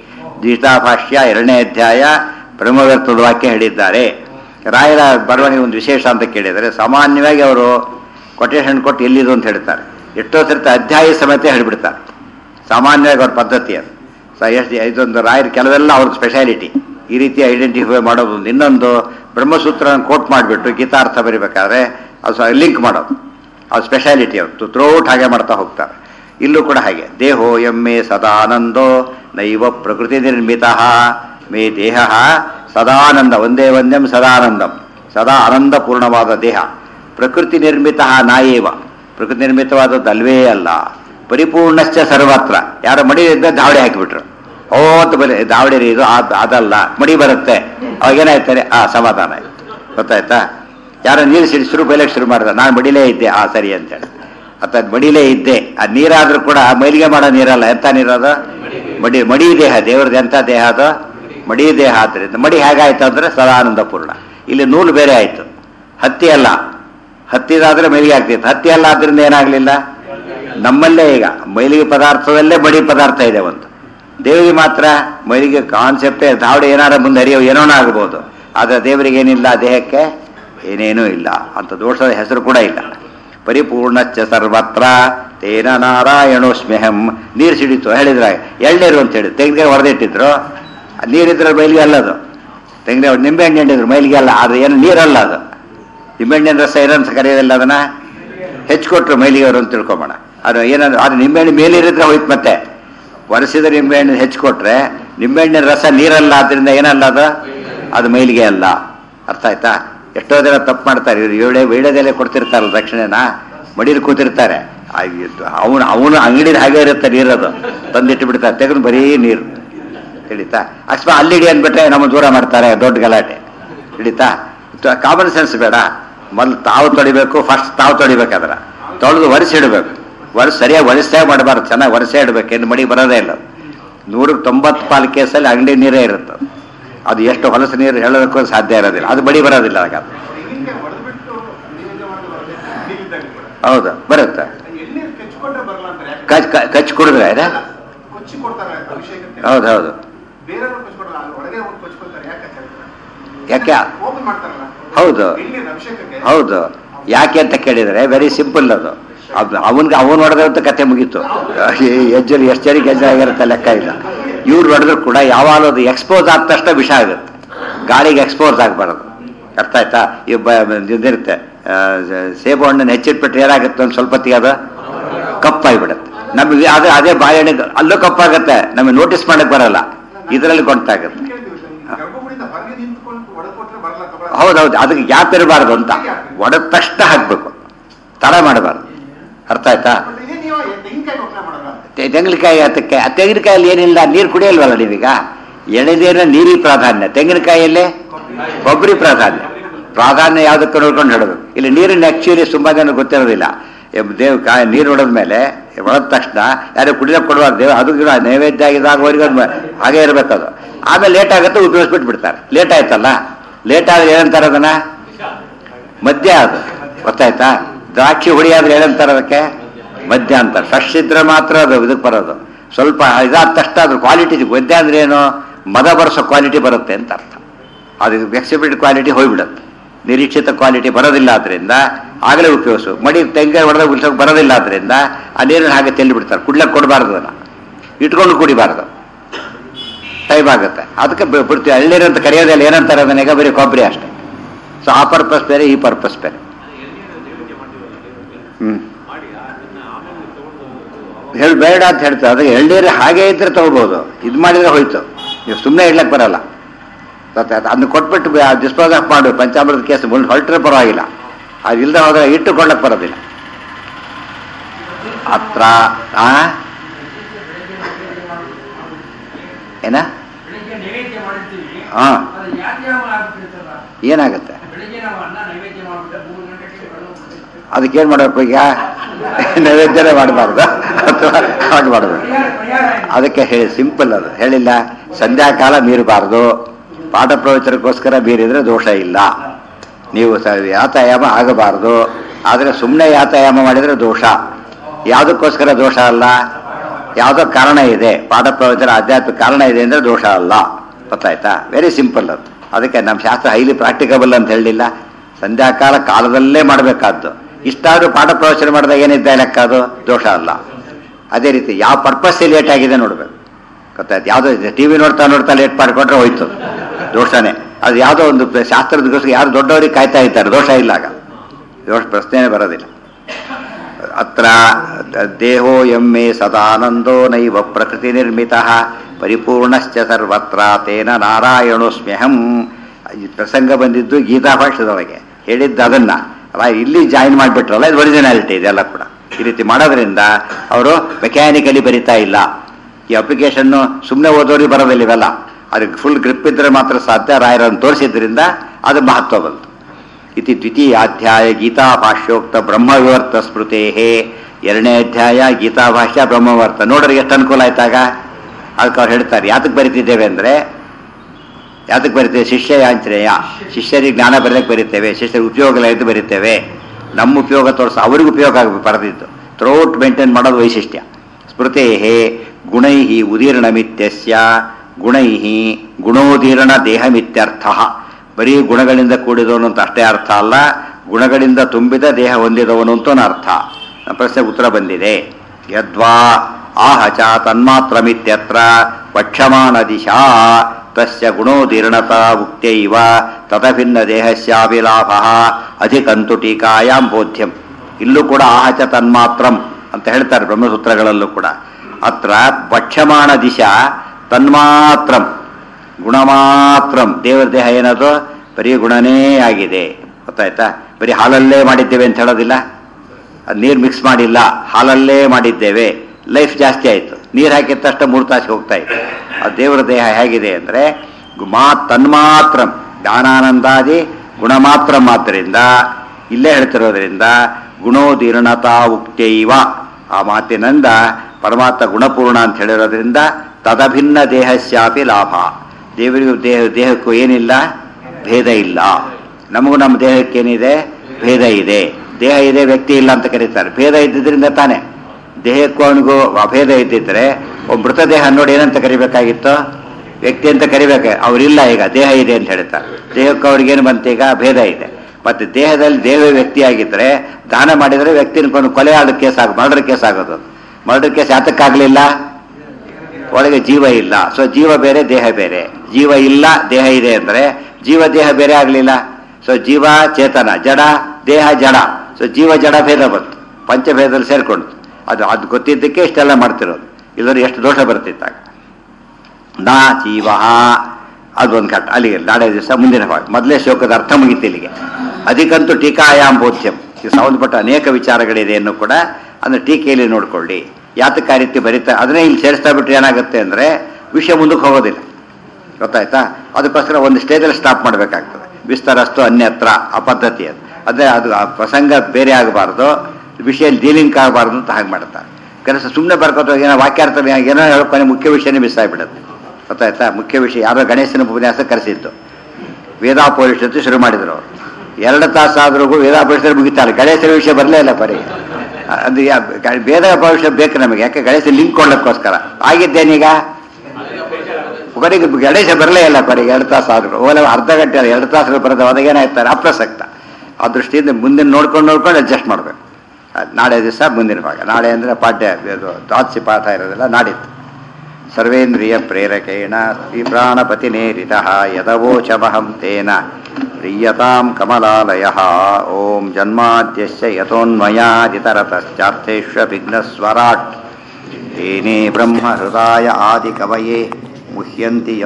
ಗೀತಾಭಾಷ್ಯ ಎರಡನೇ ಅಧ್ಯಾಯ ಬ್ರಹ್ಮವಿವರ್ತದ ವಾಕ್ಯ ಹೇಳಿದ್ದಾರೆ ರಾಯರ ಬರವಣಿಗೆ ಒಂದು ವಿಶೇಷ ಅಂತ ಕೇಳಿದರೆ ಸಾಮಾನ್ಯವಾಗಿ ಅವರು ಕೊಟೇಶನ್ ಕೊಟ್ಟು ಎಲ್ಲಿದು ಅಂತ ಹೇಳ್ತಾರೆ ಎಷ್ಟೋ ಸರ್ತಿ ಅಧ್ಯಾಯ ಸಮೇತ ಹೇಳಿಬಿಡ್ತಾರೆ ಸಾಮಾನ್ಯವಾಗಿ ಅವ್ರ ಪದ್ಧತಿ ಅದು ಸ ಎಷ್ಟು ಇದೊಂದು ರಾಯರ್ ಕೆಲವೆಲ್ಲ ಅವ್ರ ಸ್ಪೆಷಾಲಿಟಿ ಈ ರೀತಿ ಐಡೆಂಟಿಫೈ ಮಾಡೋದು ಒಂದು. ಇನ್ನೊಂದು ಬ್ರಹ್ಮಸೂತ್ರ ಕೋಟ್ ಮಾಡಿಬಿಟ್ಟು ಗೀತಾರ್ಥ ಬರಿಬೇಕಾದ್ರೆ ಅದು ಲಿಂಕ್ ಮಾಡೋದು ಅದು ಸ್ಪೆಷಾಲಿಟಿ ಅವ್ರು ಥ್ರೋಟ್ ಹಾಗೆ ಮಾಡ್ತಾ ಹೋಗ್ತಾರೆ ಇಲ್ಲೂ ಕೂಡ ಹಾಗೆ ದೇಹೋ ಎಮ್ಮೆ ಸದಾನಂದೋ ನೈವ ಪ್ರಕೃತಿ ನಿರ್ಮಿತ ಮೇ ದೇಹ ಸದಾನಂದ ಒಂದೇ ಒಂದೆಂ ಸದಾನಂದಂ ಸದಾ ಆನಂದಪೂರ್ಣವಾದ ದೇಹ ಪ್ರಕೃತಿ ನಿರ್ಮಿತ ನಾಯೇವ ಪ್ರಕೃತಿ ನಿರ್ಮಿತವಾದದ್ದು ಅಲ್ವೇ ಅಲ್ಲ ಪರಿಪೂರ್ಣಶ್ಚ ಸರ್ವತ್ರ ಯಾರ ಮಡಿ ಇದ್ದ ಧಾವಡೆ ಹಾಕಿಬಿಟ್ರು ಓತ್ ಬರೀ ಧಾವಡೆ ರೀ ಇದು ಅದ್- ಅದಲ್ಲ ಮಡಿ ಬರುತ್ತೆ ಅವಾಗೇನಾಯ್ತಾರೆ ಆ ಸಮಾಧಾನ ಆಯ್ತು ಗೊತ್ತಾಯ್ತಾ ಯಾರೋ ನೀರು ಸಿಡಿಸಿರು ಬೈಲಕ್ಕೆ ಶುರು ಮಾಡಿದ ನಾನು ಮಡಿಲೇ ಇದ್ದೆ ಆ ಸರಿ ಅಂತೇಳಿ ಅಥವಾ ಮಡಿಲೇ ಇದ್ದೆ ಆ ನೀರಾದ್ರೂ ಕೂಡ ಮೈಲಿಗೆ ಮಾಡೋ ನೀರಲ್ಲ ಎಂಥ ನೀರದು ಮಡಿ ಮಡಿ ದೇಹ ದೇವ್ರದ್ದು ಎಂಥ ದೇಹ ಅದು ಮಡಿ ದೇಹ ಆದ್ದರಿಂದ ಮಡಿ ಹೇಗಾಯ್ತು ಅಂದ್ರೆ ಸದಾನಂದ ಪೂರ್ಣ ಇಲ್ಲಿ ನೂಲು ಬೇರೆ ಆಯ್ತು ಹತ್ತಿ ಅಲ್ಲ ಹತ್ತಿದಾದ್ರೆ ಮೈಲಿಗೆ ಆಗ್ತಿತ್ತು ಹತ್ತಿ ಅಲ್ಲ ಆದ್ರಿಂದ ಏನಾಗ್ಲಿಲ್ಲ ನಮ್ಮಲ್ಲೇ ಈಗ ಮೈಲಿಗೆ ಪದಾರ್ಥದಲ್ಲೇ ಮಡಿ ಪದಾರ್ಥ ಇದೆ ಒಂದು ದೇವರಿಗೆ ಮಾತ್ರ ಮೈಲಿಗೆ ಕಾನ್ಸೆಪ್ಟೇ ಧಾವಡೆ ಏನಾರ ಮುಂದೆ ಹರಿಯೋ ಏನೋನ ಆಗ್ಬೋದು ಆದರೆ ದೇವರಿಗೆ ಏನಿಲ್ಲ ದೇಹಕ್ಕೆ ಏನೇನೂ ಇಲ್ಲ ಅಂತ ದೋಷದ ಹೆಸರು ಕೂಡ ಇಲ್ಲ ಪರಿಪೂರ್ಣಚ್ಚ ಸರ್ವತ್ರ ತೇನ ನಾರಾಯಣೋಸ್ಮ್ಯಹಂ ನೀರು ಸಿಡಿತು ಹೇಳಿದ್ರೆ ಎಳ್ನೀರು ಅಂತ ಹೇಳಿ ತೆಂಗಿನಕಾಯಿ ಹೊಡೆದಿಟ್ಟಿದ್ರು ನೀರಿದ್ರೆ ಮೈಲಿಗೆ ಅಲ್ಲದು ತೆಂಗಿನ ನಿಂಬೆಹಣ್ಣು ಹಿಂಡಿದ್ರು ಮೈಲಿಗೆ ಅಲ್ಲ ಅದು ಏನು ನೀರಲ್ಲ ಅದು ನಿಂಬೆಹಣ್ಣಿನ ರಸ ಏನಂತ ಕರೆಯೋದಿಲ್ಲ ಅದನ್ನ ಹೆಚ್ಚಿಕೊಟ್ರು ಮೈಲಿಗೆಯವರು ಅಂತ ತಿಳ್ಕೊಂಬೋಣ ಅದು ಏನಂದ್ರೆ ಅದು ನಿಂಬೆಹಣ್ಣು ಮೇಲಿರಿದ್ರೆ ಹೋಯ್ತು ಮತ್ತೆ ಒರೆಸಿದ ನಿಂಬೆಹಣ್ಣು ಹೆಚ್ಚಿಕೊಟ್ರೆ ನಿಂಬೆಹಣ್ಣಿನ ರಸ ನೀರಲ್ಲ ಆದ್ರಿಂದ ಏನಲ್ಲ ಅದು ಅದು ಮೈಲಿಗೆ ಅಲ್ಲ ಅರ್ಥ ಆಯ್ತಾ ಎಷ್ಟೋ ಜನ ತಪ್ಪು ಮಾಡ್ತಾರೆ ಇವ್ರು ಏಳೆ ವೀಳ್ಯದೆಲೆ ಕೊಡ್ತಿರ್ತಾರಲ್ಲ ದಕ್ಷಿಣೆನ ಮಡಿಲಿ ಕೂತಿರ್ತಾರೆ ಅವನು ಅವನು ಅಂಗಡಿದ ಹಾಗೆ ಇರುತ್ತೆ ನೀರದು ತಂದಿಟ್ಟು ಬಿಡ್ತಾರೆ ತೆಗೆದು ಬರೀ ನೀರು ತಿಳಿತಾ ಅಕಸ್ಮಾತ್ ಅಲ್ಲಿಡಿ ಅಂದ್ಬಿಟ್ರೆ ನಮ್ಮ ದೂರ ಮಾಡ್ತಾರೆ ದೊಡ್ಡ ಗಲಾಟೆ ತಿಳಿತಾ ಕಾಮನ್ ಸೆನ್ಸ್ ಬೇಡ ಮೊದಲು ತಾವು ತೊಳಿಬೇಕು ಫಸ್ಟ್ ತಾವು ತೊಳಿಬೇಕಾದ್ರ ತೊಳೆದು ಒರೆಸಿ ಇಡಬೇಕು ಒರೆಸಿ ಸರಿಯಾಗಿ ಒರೆಸೇ ಮಾಡಬಾರ್ದು ಚೆನ್ನಾಗಿ ಒರೆಸೇ ಇಡಬೇಕು ಏನು ಮಡಿ ಬರೋದೇ ಇಲ್ಲ ನೂರಕ್ಕೆ ತೊಂಬತ್ತು ಪಾಲು ಕೇಸಲ್ಲಿ ಅಂಗಡಿ ನೀರೇ ಇರುತ್ತೆ ಅದು ಎಷ್ಟು ಹೊಲಸು ನೀರು ಹೇಳೋದಕ್ಕೂ ಸಾಧ್ಯ ಇರೋದಿಲ್ಲ ಅದು ಬಡಿ ಬರೋದಿಲ್ಲ ಆಗ ಹಿಂಗೆ ಹೊಡೆದ್ಬಿಟ್ಟು ನೈವೇದ್ಯ ಮಾಡೋದು ನೀರಿದ್ದಾಗ ಕೂಡ ಹೌದು ಬರುತ್ತೆ ಎಳ್ನೀರು ಕೆಚ್ಕೊಂಡ್ರೆ ಕಚ್ ಕ- ಕಚ್ ಕುಡಿದ್ರೆ ಇದೆ ಕೊಚ್ಚಿ ಕೊಡ್ತಾರೆ ಅಭಿಷೇಕಕ್ಕೆ ಹೌದು ಹೌದು ಬೇರೆಯವರು ಕೊಚ್ಕೊಡಲ್ಲ ಅಲ್ಲಿ ಒಳಗೆ ಹೋಗಿ ಕೊಚ್ಕೊಳ್ತಾರೆ ಯಾಕೆ ಕಚ್ಚಾಡ್ತಾರೆ? ಯಾಕೆ ಓಪನ್ ಮಾಡ್ತಾರಲ್ಲ ಹೌದು ಎಳ್ನೀರು ಅಭಿಷೇಕಕ್ಕೆ ಹೌದು ಯಾಕೆ ಅಂತ ಕೇಳಿದರೆ ವೆರಿ ಸಿಂಪಲ್ ಅದು ಅವನ್ಗೆ ಅವನು ಹೊಡೆದಂತ ಕತೆ ಮುಗೀತು ಎಜ್ಜಲ್ಲಿ ಎಷ್ಟು ಜನಕ್ಕೆ ಎಜ್ಜ ಆಗಿರುತ್ತೆ ಲೆಕ್ಕ ಇಲ್ಲ ಇವ್ರು ಹೊಡೆದ್ರು ಕೂಡ ಯಾವಾಗಲೂ ಅದು ಎಕ್ಸ್ಪೋಸ್ ಆದ ತಕ್ಷಣ ವಿಷ ಆಗುತ್ತೆ ಗಾಳಿಗೆ ಎಕ್ಸ್ಪೋಸ್ ಆಗಬಾರ್ದು ಅರ್ಥ ಆಯ್ತಾ ಈ ಬ ಇದಿರುತ್ತೆ ಆ, ಸೇಬು ಹಣ್ಣನ್ನು ಹೆಚ್ಚಿಟ್ಬಿಟ್ರೆ ಏನಾಗುತ್ತೆ ಒಂದು ಸ್ವಲ್ಪ ಹೊತ್ತಿಗೆ ಅದು ಕಪ್ಪಾಗಿಬಿಡುತ್ತೆ ನಮಗೆ ಅದೇ ಅದೇ ಬಾಳೆಹಣ್ಣು ಅಲ್ಲೂ ಕಪ್ಪಾಗುತ್ತೆ ನಮಗೆ ನೋಟಿಸ್ ಮಾಡಕ್ ಬರಲ್ಲ ಇದರಲ್ಲಿ ಗೊತ್ತಾಗುತ್ತೆ ಕೇಳ್ತೀವಿ ಸರ್, ಈ ಗರ್ಭಗುಡಿಯಿಂದ ಹೊರಗೆ ನಿಂತ್ಕೊಂಡು ಹೊಡೆದ್ಕೊಟ್ರೆ ಬರಲ್ಲ ಕಬಳ ಹೌದೌದು ಅದಕ್ಕೆ ಗ್ಯಾಪ್ ಇರಬಾರ್ದು ಅಂತ ಒಡೆದ ತಕ್ಷಣ ಹಾಕ್ಬೇಕು ತಡ ಮಾಡಬಾರ್ದು ಅರ್ಥ ಆಯ್ತಾ ಬಟ್ ಇದೇ ನೀವು ತೆಂಗಿನಕಾಯಿ ಒಕ್ಕಲೆ ಮಾಡಲ್ಲ ತೆ- ತೆಂಗಿನಕಾಯಿ ಅದಕ್ಕೆ ಆ ತೆಂಗಿನಕಾಯಲ್ಲಿ ಏನಿಲ್ಲ ನೀರು ಕುಡಿಯಲ್ವಲ್ಲ ನೀವೀಗ ಎಳೆದೇನ ನೀರಿಗೆ ಪ್ರಾಧಾನ್ಯ ತೆಂಗಿನಕಾಯಲ್ಲಿ ಕೊಬ್ಬರಿ ಪ್ರಾಧಾನ್ಯ ಪ್ರಾಧಾನ್ಯ ಯಾವುದಕ್ಕೆ ನೋಡ್ಕೊಂಡು ಹೇಳೋದು ಇಲ್ಲಿ ನೀರಿನ ಆಕ್ಚುಲಿ ತುಂಬಾ ಜನ ಗೊತ್ತಿರೋದಿಲ್ಲ ಎ- ದೇವ್ ಕಾಯಿ ನೀರು ಹೊಡೆದ ಮೇಲೆ ಹೊಡೆದ ತಕ್ಷಣ ಯಾರು ಕುಡಿಯೋಕೆ ಕೊಡುವಾಗ ದೇವ್ ಅದು ಗಿಡ ನೈವೇದ್ಯ ಆಗಿದಾಗವರೆಗೂ ಅದು ಮ- ಹಾಗೆ ಇರಬೇಕದು ಆಮೇಲೆ ಲೇಟ್ ಆಗುತ್ತೆ ಉಪಯೋಗಿಸ್ಬಿಟ್ಟು ಬಿಡ್ತಾರೆ ಲೇಟ್ ಆಯ್ತಲ್ಲ ಲೇಟ್ ಆದ್ರೆ ಏನಂತಾರೆ ಅದನ್ನ ಮದ್ಯ ಅದು ಗೊತ್ತಾಯ್ತಾ ದ್ರಾಕ್ಷಿ ಹುಳಿ ಆದ್ರೆ ಏನಂತಾರೆ ಅದಕ್ಕೆ ಮದ್ಯ ಅಂತಾರೆ ಫ್ರೆಶ್ ಇದ್ರೆ ಮಾತ್ರ ಅದು ಇದಕ್ಕೆ ಬರೋದು ಸ್ವಲ್ಪ ಇದಾದ ತಕ್ಷಣ ಅದ್ರ ಕ್ವಾಲಿಟಿ ಮದ್ಯ ಅಂದ್ರೆ ಏನು ಮದ ಬರೆಸೋ ಕ್ವಾಲಿಟಿ ಬರುತ್ತೆ ಅಂತ ಅರ್ಥ ಅದು ಎಕ್ಸಿಬಿಟ್ ಕ್ವಾಲಿಟಿ ಹೋಗ್ಬಿಡುತ್ತೆ ನಿರೀಕ್ಷಿತ ಕ್ವಾಲಿಟಿ ಬರೋದಿಲ್ಲ ಆದ್ರಿಂದ ಆಗಲೇ ಉಪಯೋಗಿಸು ಮಡಿ ತೆಂಗಾಯಿ ಹೊಡೆದಾಗ ಉಲ್ಸೋಕೆ ಬರೋದಿಲ್ಲ ಆದ್ರಿಂದ ಆ ನೀರನ್ನು ಹಾಗೆ ಚೆಲ್ಲಿ ಬಿಡ್ತಾರೆ ಕುಡ್ಲಕ್ಕೆ ಕೊಡಬಾರ್ದು ಅದನ್ನ ಇಟ್ಕೊಂಡು ಕುಡಿಬಾರ್ದು ಟೈಮ್ ಆಗುತ್ತೆ ಅದಕ್ಕೆ ಬಿ- ಬಿಡ್ತೀವಿ ಎಳ್ನೀರು ಅಂತ ಕರೆಯೋದಿಲ್ಲ ಏನಂತಾರೆ ಅದನ್ನ ಈಗ ಬರೀ ಕೊಬ್ಬರಿ ಅಷ್ಟೇ ಸೊ ಆ ಪರ್ಪಸ್ ಬೇರೆ ಈ ಪರ್ಪಸ್ ಬೇರೆ ಹ್ಮ್ ಹೇಳಿ ಬೇಡ ಅಂತ ಹೇಳ್ತಾರೆ ಅದಕ್ಕೆ ಎಳ್ನೀರು ಹಾಗೆ ಇದ್ರೆ ತಗೋಬಹುದು ಇದು ಮಾಡಿದ್ರೆ ಹೋಯ್ತು ನೀವು ಸುಮ್ಮನೆ ಇಡ್ಲಕ್ಕೆ ಬರಲ್ಲ ಗೊತ್ತಾಯ್ತು ಅದನ್ನ ಕೊಟ್ಬಿಟ್ಟು ಡಿಸ್ಪೋಸ್ ಆಫ್ ಮಾಡು ಪಂಚಾಮೃತ ಕೇಸ್ ಮುಂದೆ ಹೊರಟ್ರೆ ಪರವಾಗಿಲ್ಲ ಅದು ಇಲ್ಲದೆ ಹೋದ್ರೆ ಇಟ್ಟುಕೊಳ್ಳಕ್ಕೆ ಬರೋದಿಲ್ಲ ಹತ್ರ ಆ ಏನ ಬೆಳಿಗ್ಗೆ ನೈವೇದ್ಯ ಮಾಡಿರ್ತೀವಿ ಹಾ ಅದು ಯಾಕೆ ಆಗ್ಬಿಟ್ಟಿರ್ತಲ್ಲ ಏನಾಗುತ್ತೆ ಬೆಳಿಗ್ಗೆ ನಾವು ಅನ್ನ ನೈವೇದ್ಯ ಮಾಡ್ಬಿಟ್ರೆ ಮೂರು ಗಂಟೆಗೆ ಬೆಳಗ್ಗೆ ಹೋಗ್ಬಿಡುತ್ತೆ. ಅದಕ್ಕೇನು ಮಾಡಬೇಕು ಈಗ ನೈವೇದ್ಯನೇ ಮಾಡಬಾರ್ದು ಅಥವಾ ಹಾಗೆ ಮಾಡಬೇಕು ಪರಿಹಾರ ಪರಿಹಾರ ಏನು? ಅದಕ್ಕೆ ಹೇಳಿ ಸಿಂಪಲ್ ಅದು ಹೇಳಿಲ್ಲ ಸಂಧ್ಯಾಕಾಲ ಮೀರಬಾರ್ದು ಪಾಠ ಪ್ರವಚನಕ್ಕೋಸ್ಕರ ಮೀರಿದ್ರೆ ದೋಷ ಇಲ್ಲ ನೀವು ಸ ಯಾತಾಯಾಮ ಆಗಬಾರ್ದು ಆದರೆ ಸುಮ್ಮನೆ ಯಾತಾಯಾಮ ಮಾಡಿದರೆ ದೋಷ ಯಾವುದಕ್ಕೋಸ್ಕರ ದೋಷ ಅಲ್ಲ ಯಾವುದೋ ಕಾರಣ ಇದೆ ಪಾಠ ಪ್ರವಚನ ಆಧ್ಯಾತ್ಮಿಕ ಕಾರಣ ಇದೆ ಅಂದರೆ ದೋಷ ಅಲ್ಲ ಗೊತ್ತಾಯ್ತಾ ವೆರಿ ಸಿಂಪಲ್ ಅದು ಅದಕ್ಕೆ ನಮ್ಮ ಶಾಸ್ತ್ರ ಹೈಲಿ ಪ್ರಾಕ್ಟಿಕಬಲ್ ಅಂತ ಹೇಳಲಿಲ್ಲ ಸಂಧ್ಯಾಕಾಲ ಕಾಲದಲ್ಲೇ ಮಾಡಬೇಕಾದ್ದು ಇಷ್ಟಾದರೂ ಪಾಠ ಪ್ರವಚನ ಮಾಡಿದಾಗ ಏನಿದೆ ಲೆಕ್ಕ ಅದು ದೋಷ ಅಲ್ಲ ಅದೇ ರೀತಿ ಯಾವ ಪರ್ಪಸ್ ಲೇಟ್ ಆಗಿದೆ ನೋಡ್ಬೇಕು ಗೊತ್ತಾಯ್ತು ಯಾವುದೋ ಟಿ ವಿ ನೋಡ್ತಾ ನೋಡ್ತಾ ಲೇಟ್ ಮಾಡಿಕೊಂಡ್ರೆ ಹೋಯ್ತು ದೋಷನೇ ಅದು ಯಾವುದೋ ಒಂದು ಶಾಸ್ತ್ರದಗೋಸ್ಕರ ಯಾರು ದೊಡ್ಡವರಿಗೆ ಕಾಯ್ತಾ ಇದ್ದಾರೆ ದೋಷ ಇಲ್ಲ ಆಗ ದೋಷ ಪ್ರಶ್ನೆನೇ ಬರೋದಿಲ್ಲ ಅತ್ರ ದೇಹೋ ಎಮ್ಮೆ ಸದಾನಂದೋ ನೈವ ಪ್ರಕೃತಿ ನಿರ್ಮಿತ ಪರಿಪೂರ್ಣಶ್ಚ ಸರ್ವತ್ರ ತೇನ ನಾರಾಯಣೋಸ್ಮ್ಯಹಂ ಈ ಪ್ರಸಂಗ ಬಂದಿದ್ದು ಗೀತಾ ಭಾಷೆದೊಳಗೆ ಹೇಳಿದ್ದು ಅದನ್ನ ಅಲ್ಲ ಇಲ್ಲಿ ಜಾಯಿನ್ ಮಾಡಿಬಿಟ್ರಲ್ಲ ಇದು ಒರಿಜಿನಾಲಿಟಿ ಇದೆಲ್ಲ ಕೂಡ ಈ ರೀತಿ ಮಾಡೋದ್ರಿಂದ ಅವರು ಮೆಕ್ಯಾನಿಕಲಿ ಬರಿತಾ ಇಲ್ಲ ಈ ಅಪ್ಲಿಕೇಶನ್ನು ಸುಮ್ಮನೆ ಓದೋರಿಗೆ ಬರೋದಿಲ್ಲ ಇವೆಲ್ಲ ಅದಕ್ಕೆ ಫುಲ್ ಗ್ರಿಪ್ ಇದ್ರೆ ಮಾತ್ರ ಸಾಧ್ಯ ರಾಯರನ್ನು ತೋರಿಸಿದ್ರಿಂದ ಅದು ಮಹತ್ವ ಬಂತು ಇತಿ ದ್ವಿತೀಯಾಧ್ಯಾಯ ಗೀತಾ ಭಾಷ್ಯೋಕ್ತ ಬ್ರಹ್ಮವಿವರ್ತ ಸ್ಮೃತೆ ಎರಡನೇ ಅಧ್ಯಾಯ ಗೀತಾ ಭಾಷ್ಯ ಬ್ರಹ್ಮವರ್ತ ನೋಡ್ರಿ ಎಷ್ಟು ಅನುಕೂಲ ಆಯ್ತಾಗ ಅದಕ್ಕೆ ಅವ್ರು ಹೇಳ್ತಾರೆ ಯಾತಕ್ಕೆ ಬರಿತಿದ್ದೇವೆ ಅಂದರೆ ಯಾತಕ್ಕೆ ಬರಿತೇವೆ ಶಿಷ್ಯ ಯಾಂಚನೆಯ ಶಿಷ್ಯರಿಗೆ ಜ್ಞಾನ ಬರೆದಕ್ಕೆ ಬರಿತೇವೆ ಶಿಷ್ಯರಿಗೆ ಉಪಯೋಗ ಇದು ಬರಿತೇವೆ ನಮ್ಮ ಉಪಯೋಗ ತೋರಿಸ ಅವ್ರಿಗೆ ಉಪಯೋಗ ಆಗ ಬರೆದಿದ್ದು ಥ್ರೋಟ್ ಮೇಂಟೈನ್ ಮಾಡೋದು ವೈಶಿಷ್ಟ್ಯ ಸ್ಮೃತೆ ಗುಣೈ ಉದೀರ್ಣಮಿತ್ಯಸ್ಯ ಗುಣೈ ಗುಣೋದೀರ್ಣ ದೇಹಮಿತ್ಯರ್ಥ ಬರೀ ಗುಣಗಳಿಂದ ಕೂಡಿದವನು ಅಂತ ಅಷ್ಟೇ ಅರ್ಥ ಅಲ್ಲ ಗುಣಗಳಿಂದ ತುಂಬಿದ ದೇಹ ಹೊಂದಿದವನು ಅಂತ ಅರ್ಥ ನಮ್ಮ ಪ್ರಶ್ನೆಗೆ ಉತ್ತರ ಬಂದಿದೆ ಯದ್ವಾ ಆಹ ಚ ತನ್ಮಾತ್ರಮಿತ್ಯತ್ರ ವಕ್ಷಮಾಣ ದಿಶಾ ತಸ್ಯ ಗುಣೋದೀರ್ಣತಾ ಉಕ್ತೈವ ತದಭಿನ್ನ ದೇಹಸ್ಯಾಪಿ ಲಾಭ ಅಧಿಕಂತು ಟೀಕಾಯಾಂ ಬೋಧ್ಯಂ ಇಲ್ಲೂ ಕೂಡ ಆಹ ಚ ತನ್ಮಾತ್ರಂ ಅಂತ ಹೇಳ್ತಾರೆ ಬ್ರಹ್ಮಸೂತ್ರಗಳಲ್ಲೂ ಕೂಡ ಅತ್ರ ವಕ್ಷಮಾಣ ದಿಶಾ ತನ್ಮಾತ್ರಂ ಗುಣಮಾತ್ರಂ ದೇವರ ದೇಹ ಏನದು ಬರೀ ಗುಣನೇ ಆಗಿದೆ ಗೊತ್ತಾಯ್ತಾ ಬರೀ ಹಾಲಲ್ಲೇ ಮಾಡಿದ್ದೇವೆ ಅಂತ ಹೇಳೋದಿಲ್ಲ ಅದು ನೀರು ಮಿಕ್ಸ್ ಮಾಡಿಲ್ಲ ಹಾಲಲ್ಲೇ ಮಾಡಿದ್ದೇವೆ ಲೈಫ್ ಜಾಸ್ತಿ ಆಯಿತು ನೀರು ಹಾಕಿದ ತಕ್ಷಣ ಮೂರು ತಾಸಿಗೆ ಹೋಗ್ತಾ ಇತ್ತು ಆ ದೇವರ ದೇಹ ಹೇಗಿದೆ ಅಂದರೆ ಮಾ ತನ್ಮಾತ್ರಂ ಜ್ಞಾನಾನಂದಾದಿ ಗುಣಮಾತ್ರ ಮಾತ್ರದಿಂದ ಇಲ್ಲೇ ಹೇಳ್ತಿರೋದ್ರಿಂದ ಗುಣೋದೀರ್ಣತಾ ಉಕ್ತೈವ ಆ ಮಾತಿನಿಂದ ಪರಮಾತ್ಮ ಗುಣಪೂರ್ಣ ಅಂತ ಹೇಳಿರೋದ್ರಿಂದ ತದಭಿನ್ನ ದೇಹಸ್ಯಾಪಿ ಲಾಭ ದೇವರಿಗೂ ದೇಹ ದೇಹಕ್ಕೂ ಏನಿಲ್ಲ ಭೇದ ಇಲ್ಲ ನಮಗೂ ನಮ್ಮ ದೇಹಕ್ಕೇನಿದೆ ಭೇದ ಇದೆ ದೇಹ ಇದೆ ವ್ಯಕ್ತಿ ಇಲ್ಲ ಅಂತ ಕರೀತಾರೆ ಭೇದ ಇದ್ದಿದ್ರಿಂದ ತಾನೆ ದೇಹಕ್ಕೂ ಅವನಿಗೂ ಅಭೇದ ಇದ್ದಿದ್ರೆ ಒಬ್ಬ ಮೃತದೇಹ ನೋಡಿ ಏನಂತ ಕರಿಬೇಕಾಗಿತ್ತು ವ್ಯಕ್ತಿ ಅಂತ ಕರಿಬೇಕು ಅವರಿಲ್ಲ ಈಗ ದೇಹ ಇದೆ ಅಂತ ಹೇಳ್ತಾರೆ ದೇಹಕ್ಕೂ ಅವ್ರಿಗೇನು ಬಂತು ಈಗ ಭೇದ ಇದೆ ಮತ್ತೆ ದೇಹದಲ್ಲಿ ದೇಹ ವ್ಯಕ್ತಿ ಆಗಿದ್ರೆ ದಾನ ಮಾಡಿದರೆ ವ್ಯಕ್ತಿನ ಕೊಂಡು ಕೊಲೆ ಆದ ಕೇಸ್ ಆಗ ಮರ್ಡರ್ ಕೇಸ್ ಆಗೋದು ಮರ್ಡರ್ ಕೇಸ್ ಯಾತಕ್ಕಾಗಲಿಲ್ಲ ಒಳಗೆ ಜೀವ ಇಲ್ಲ ಸೊ ಜೀವ ಬೇರೆ ದೇಹ ಬೇರೆ ಜೀವ ಇಲ್ಲ ದೇಹ ಇದೆ ಅಂದರೆ ಜೀವ ದೇಹ ಬೇರೆ ಆಗಲಿಲ್ಲ ಸೊ ಜೀವ ಚೇತನ ಜಡ ದೇಹ ಜಡ ಸೊ ಜೀವ ಜಡ ಭೇದ ಬಂತು ಪಂಚಭೇದದಲ್ಲಿ ಸೇರ್ಕೊಂಡು ಅದು ಅದು ಗೊತ್ತಿದ್ದಕ್ಕೆ ಇಷ್ಟೆಲ್ಲ ಮಾಡ್ತಿರೋದು ಇಲ್ಲದ್ರೆ ಎಷ್ಟು ದೋಷ ಬರ್ತಿತ್ತಾಗ ನಾ ಜೀವ ಅದೊಂದು ಕಟ್ ಅಲ್ಲಿಗೆ ನಾಳೆ ದಿವಸ ಮುಂದಿನ ಭಾಗ ಮೊದಲೇ ಶ್ಲೋಕದ ಅರ್ಥ ಮುಗಿತು ಇಲ್ಲಿಗೆ ಅದಕ್ಕಂತೂ ಟೀಕಾಯಾಮ್ ಬೋಧ್ಯಂ ಇದು ಸಂಬಂಧಪಟ್ಟ ಅನೇಕ ವಿಚಾರಗಳಿದೆ ಅನ್ನೂ ಕೂಡ ಅಂದ್ರೆ ಟೀಕೆಯಲ್ಲಿ ನೋಡ್ಕೊಳ್ಳಿ ಯಾತಕ ಆ ರೀತಿ ಬರೀತಾ ಅದನ್ನೇ ಇಲ್ಲಿ ಸೇರಿಸ್ತಾ ಬಿಟ್ರೆ ಏನಾಗುತ್ತೆ ಅಂದರೆ ವಿಷಯ ಮುಂದಕ್ಕೆ ಹೋಗೋದಿಲ್ಲ ಗೊತ್ತಾಯ್ತಾ ಅದಕ್ಕೋಸ್ಕರ ಒಂದು ಸ್ಟೇಜಲ್ಲಿ ಸ್ಟಾಪ್ ಮಾಡಬೇಕಾಗ್ತದೆ ವಿಸ್ತಾರಸ್ತು ಅನ್ಯತ್ರ ಆ ಪದ್ಧತಿ ಅದು ಅದೇ ಅದು ಆ ಪ್ರಸಂಗ ಬೇರೆ ಆಗಬಾರ್ದು ವಿಷಯ ಡೀಲಿಂಗ್ ಆಗಬಾರ್ದು ಅಂತ ಹಾಗೆ ಮಾಡ್ತಾರೆ ಕೆಲಸ ಸುಮ್ಮನೆ ಬರ್ಕೋತ ಏನೋ ವಾಕ್ಯಾರ್ಥ ಏನೋ ಹೇಳ್ಕೊಂಡು ಮುಖ್ಯ ವಿಷಯನೇ ಮಿಸ್ ಆಗಿಬಿಡುತ್ತೆ ಗೊತ್ತಾಯ್ತಾ ಮುಖ್ಯ ವಿಷಯ ಯಾರೋ ಗಣೇಶನ ಉಪನ್ಯಾಸ ಕರೆಸಿದ್ದು ವೇದಾಪೋರಿಷತ್ತು ಶುರು ಮಾಡಿದ್ರು ಅವರು ಎರಡು ತಾಸು ಆದ್ರೂ ವೇದಾಪೋರಿಷ ಮುಗಿತಾರೆ ಗಣೇಶನ ವಿಷಯ ಬರಲೇ ಇಲ್ಲ ಬರೀ ಅದು ಯಾ- ಗ- ವೇದ ಭವಿಷ್ಯ ಬೇಕು ನಮಗೆ ಯಾಕೆ ಗಣೇಶ ಲಿಂಕ್ ಕೊಡ್ಲಿಕ್ಕೋಸ್ಕರ ಆಗಿದ್ದೇನೀಗ ಕೊನೆಗೆ ಗಣೇಶ ಬರಲೇ ಇಲ್ಲ ಕೊನೆಗೆ ಎರಡು ತಾಸು ಆದ್ರು ಓಲೆ ಅರ್ಧ ಗಂಟೆ ಅಲ್ಲ, ಎರಡು ತಾಸು ಬರೋದು ಅವಾಗ ಏನಾಗ್ತಾರೆ ಅಪ್ರಸಕ್ತ ಆ ದೃಷ್ಟಿಯಿಂದ ಮುಂದಿನ ನೋಡ್ಕೊಂಡು ನೋಡ್ಕೊಂಡು ಅಡ್ಜಸ್ಟ್ ಮಾಡಬೇಕು ನಾಳೆ ದಿವಸ ಮುಂದಿನ ಭಾಗ ನಾಳೆ ಅಂದರೆ ಪಾಠ್ಯ ಇದು ದ್ವಾದಶಿ ಪಾಠ ಇರೋದಿಲ್ಲ ನಾಡಿದ್ದು ಸರ್ವೇಂದ್ರಿಯ ಪ್ರೇರಕೇಣ ಶ್ರೀಪ್ರಾಣಪತಿನೇರಿತ ಯದವೋಚಮಹಂ ತೇನ ಪ್ರೀಯತಾಂ ಕಮಲಾಲಯ ಓಂ ಜನ್ಮಾದ್ಯಸ್ಯ ಯಥೋನ್ಮಯಾದಿತರತಶ್ಚಾರ್ಥೇಷ್ವಭಿಘ್ನಸ್ವರಾಟ್ ತೇನೇ ಬ್ರಹ್ಮ ಹೃದಯ ಆದಿಕವಯೇ ಮುಹ್ಯಂತಿ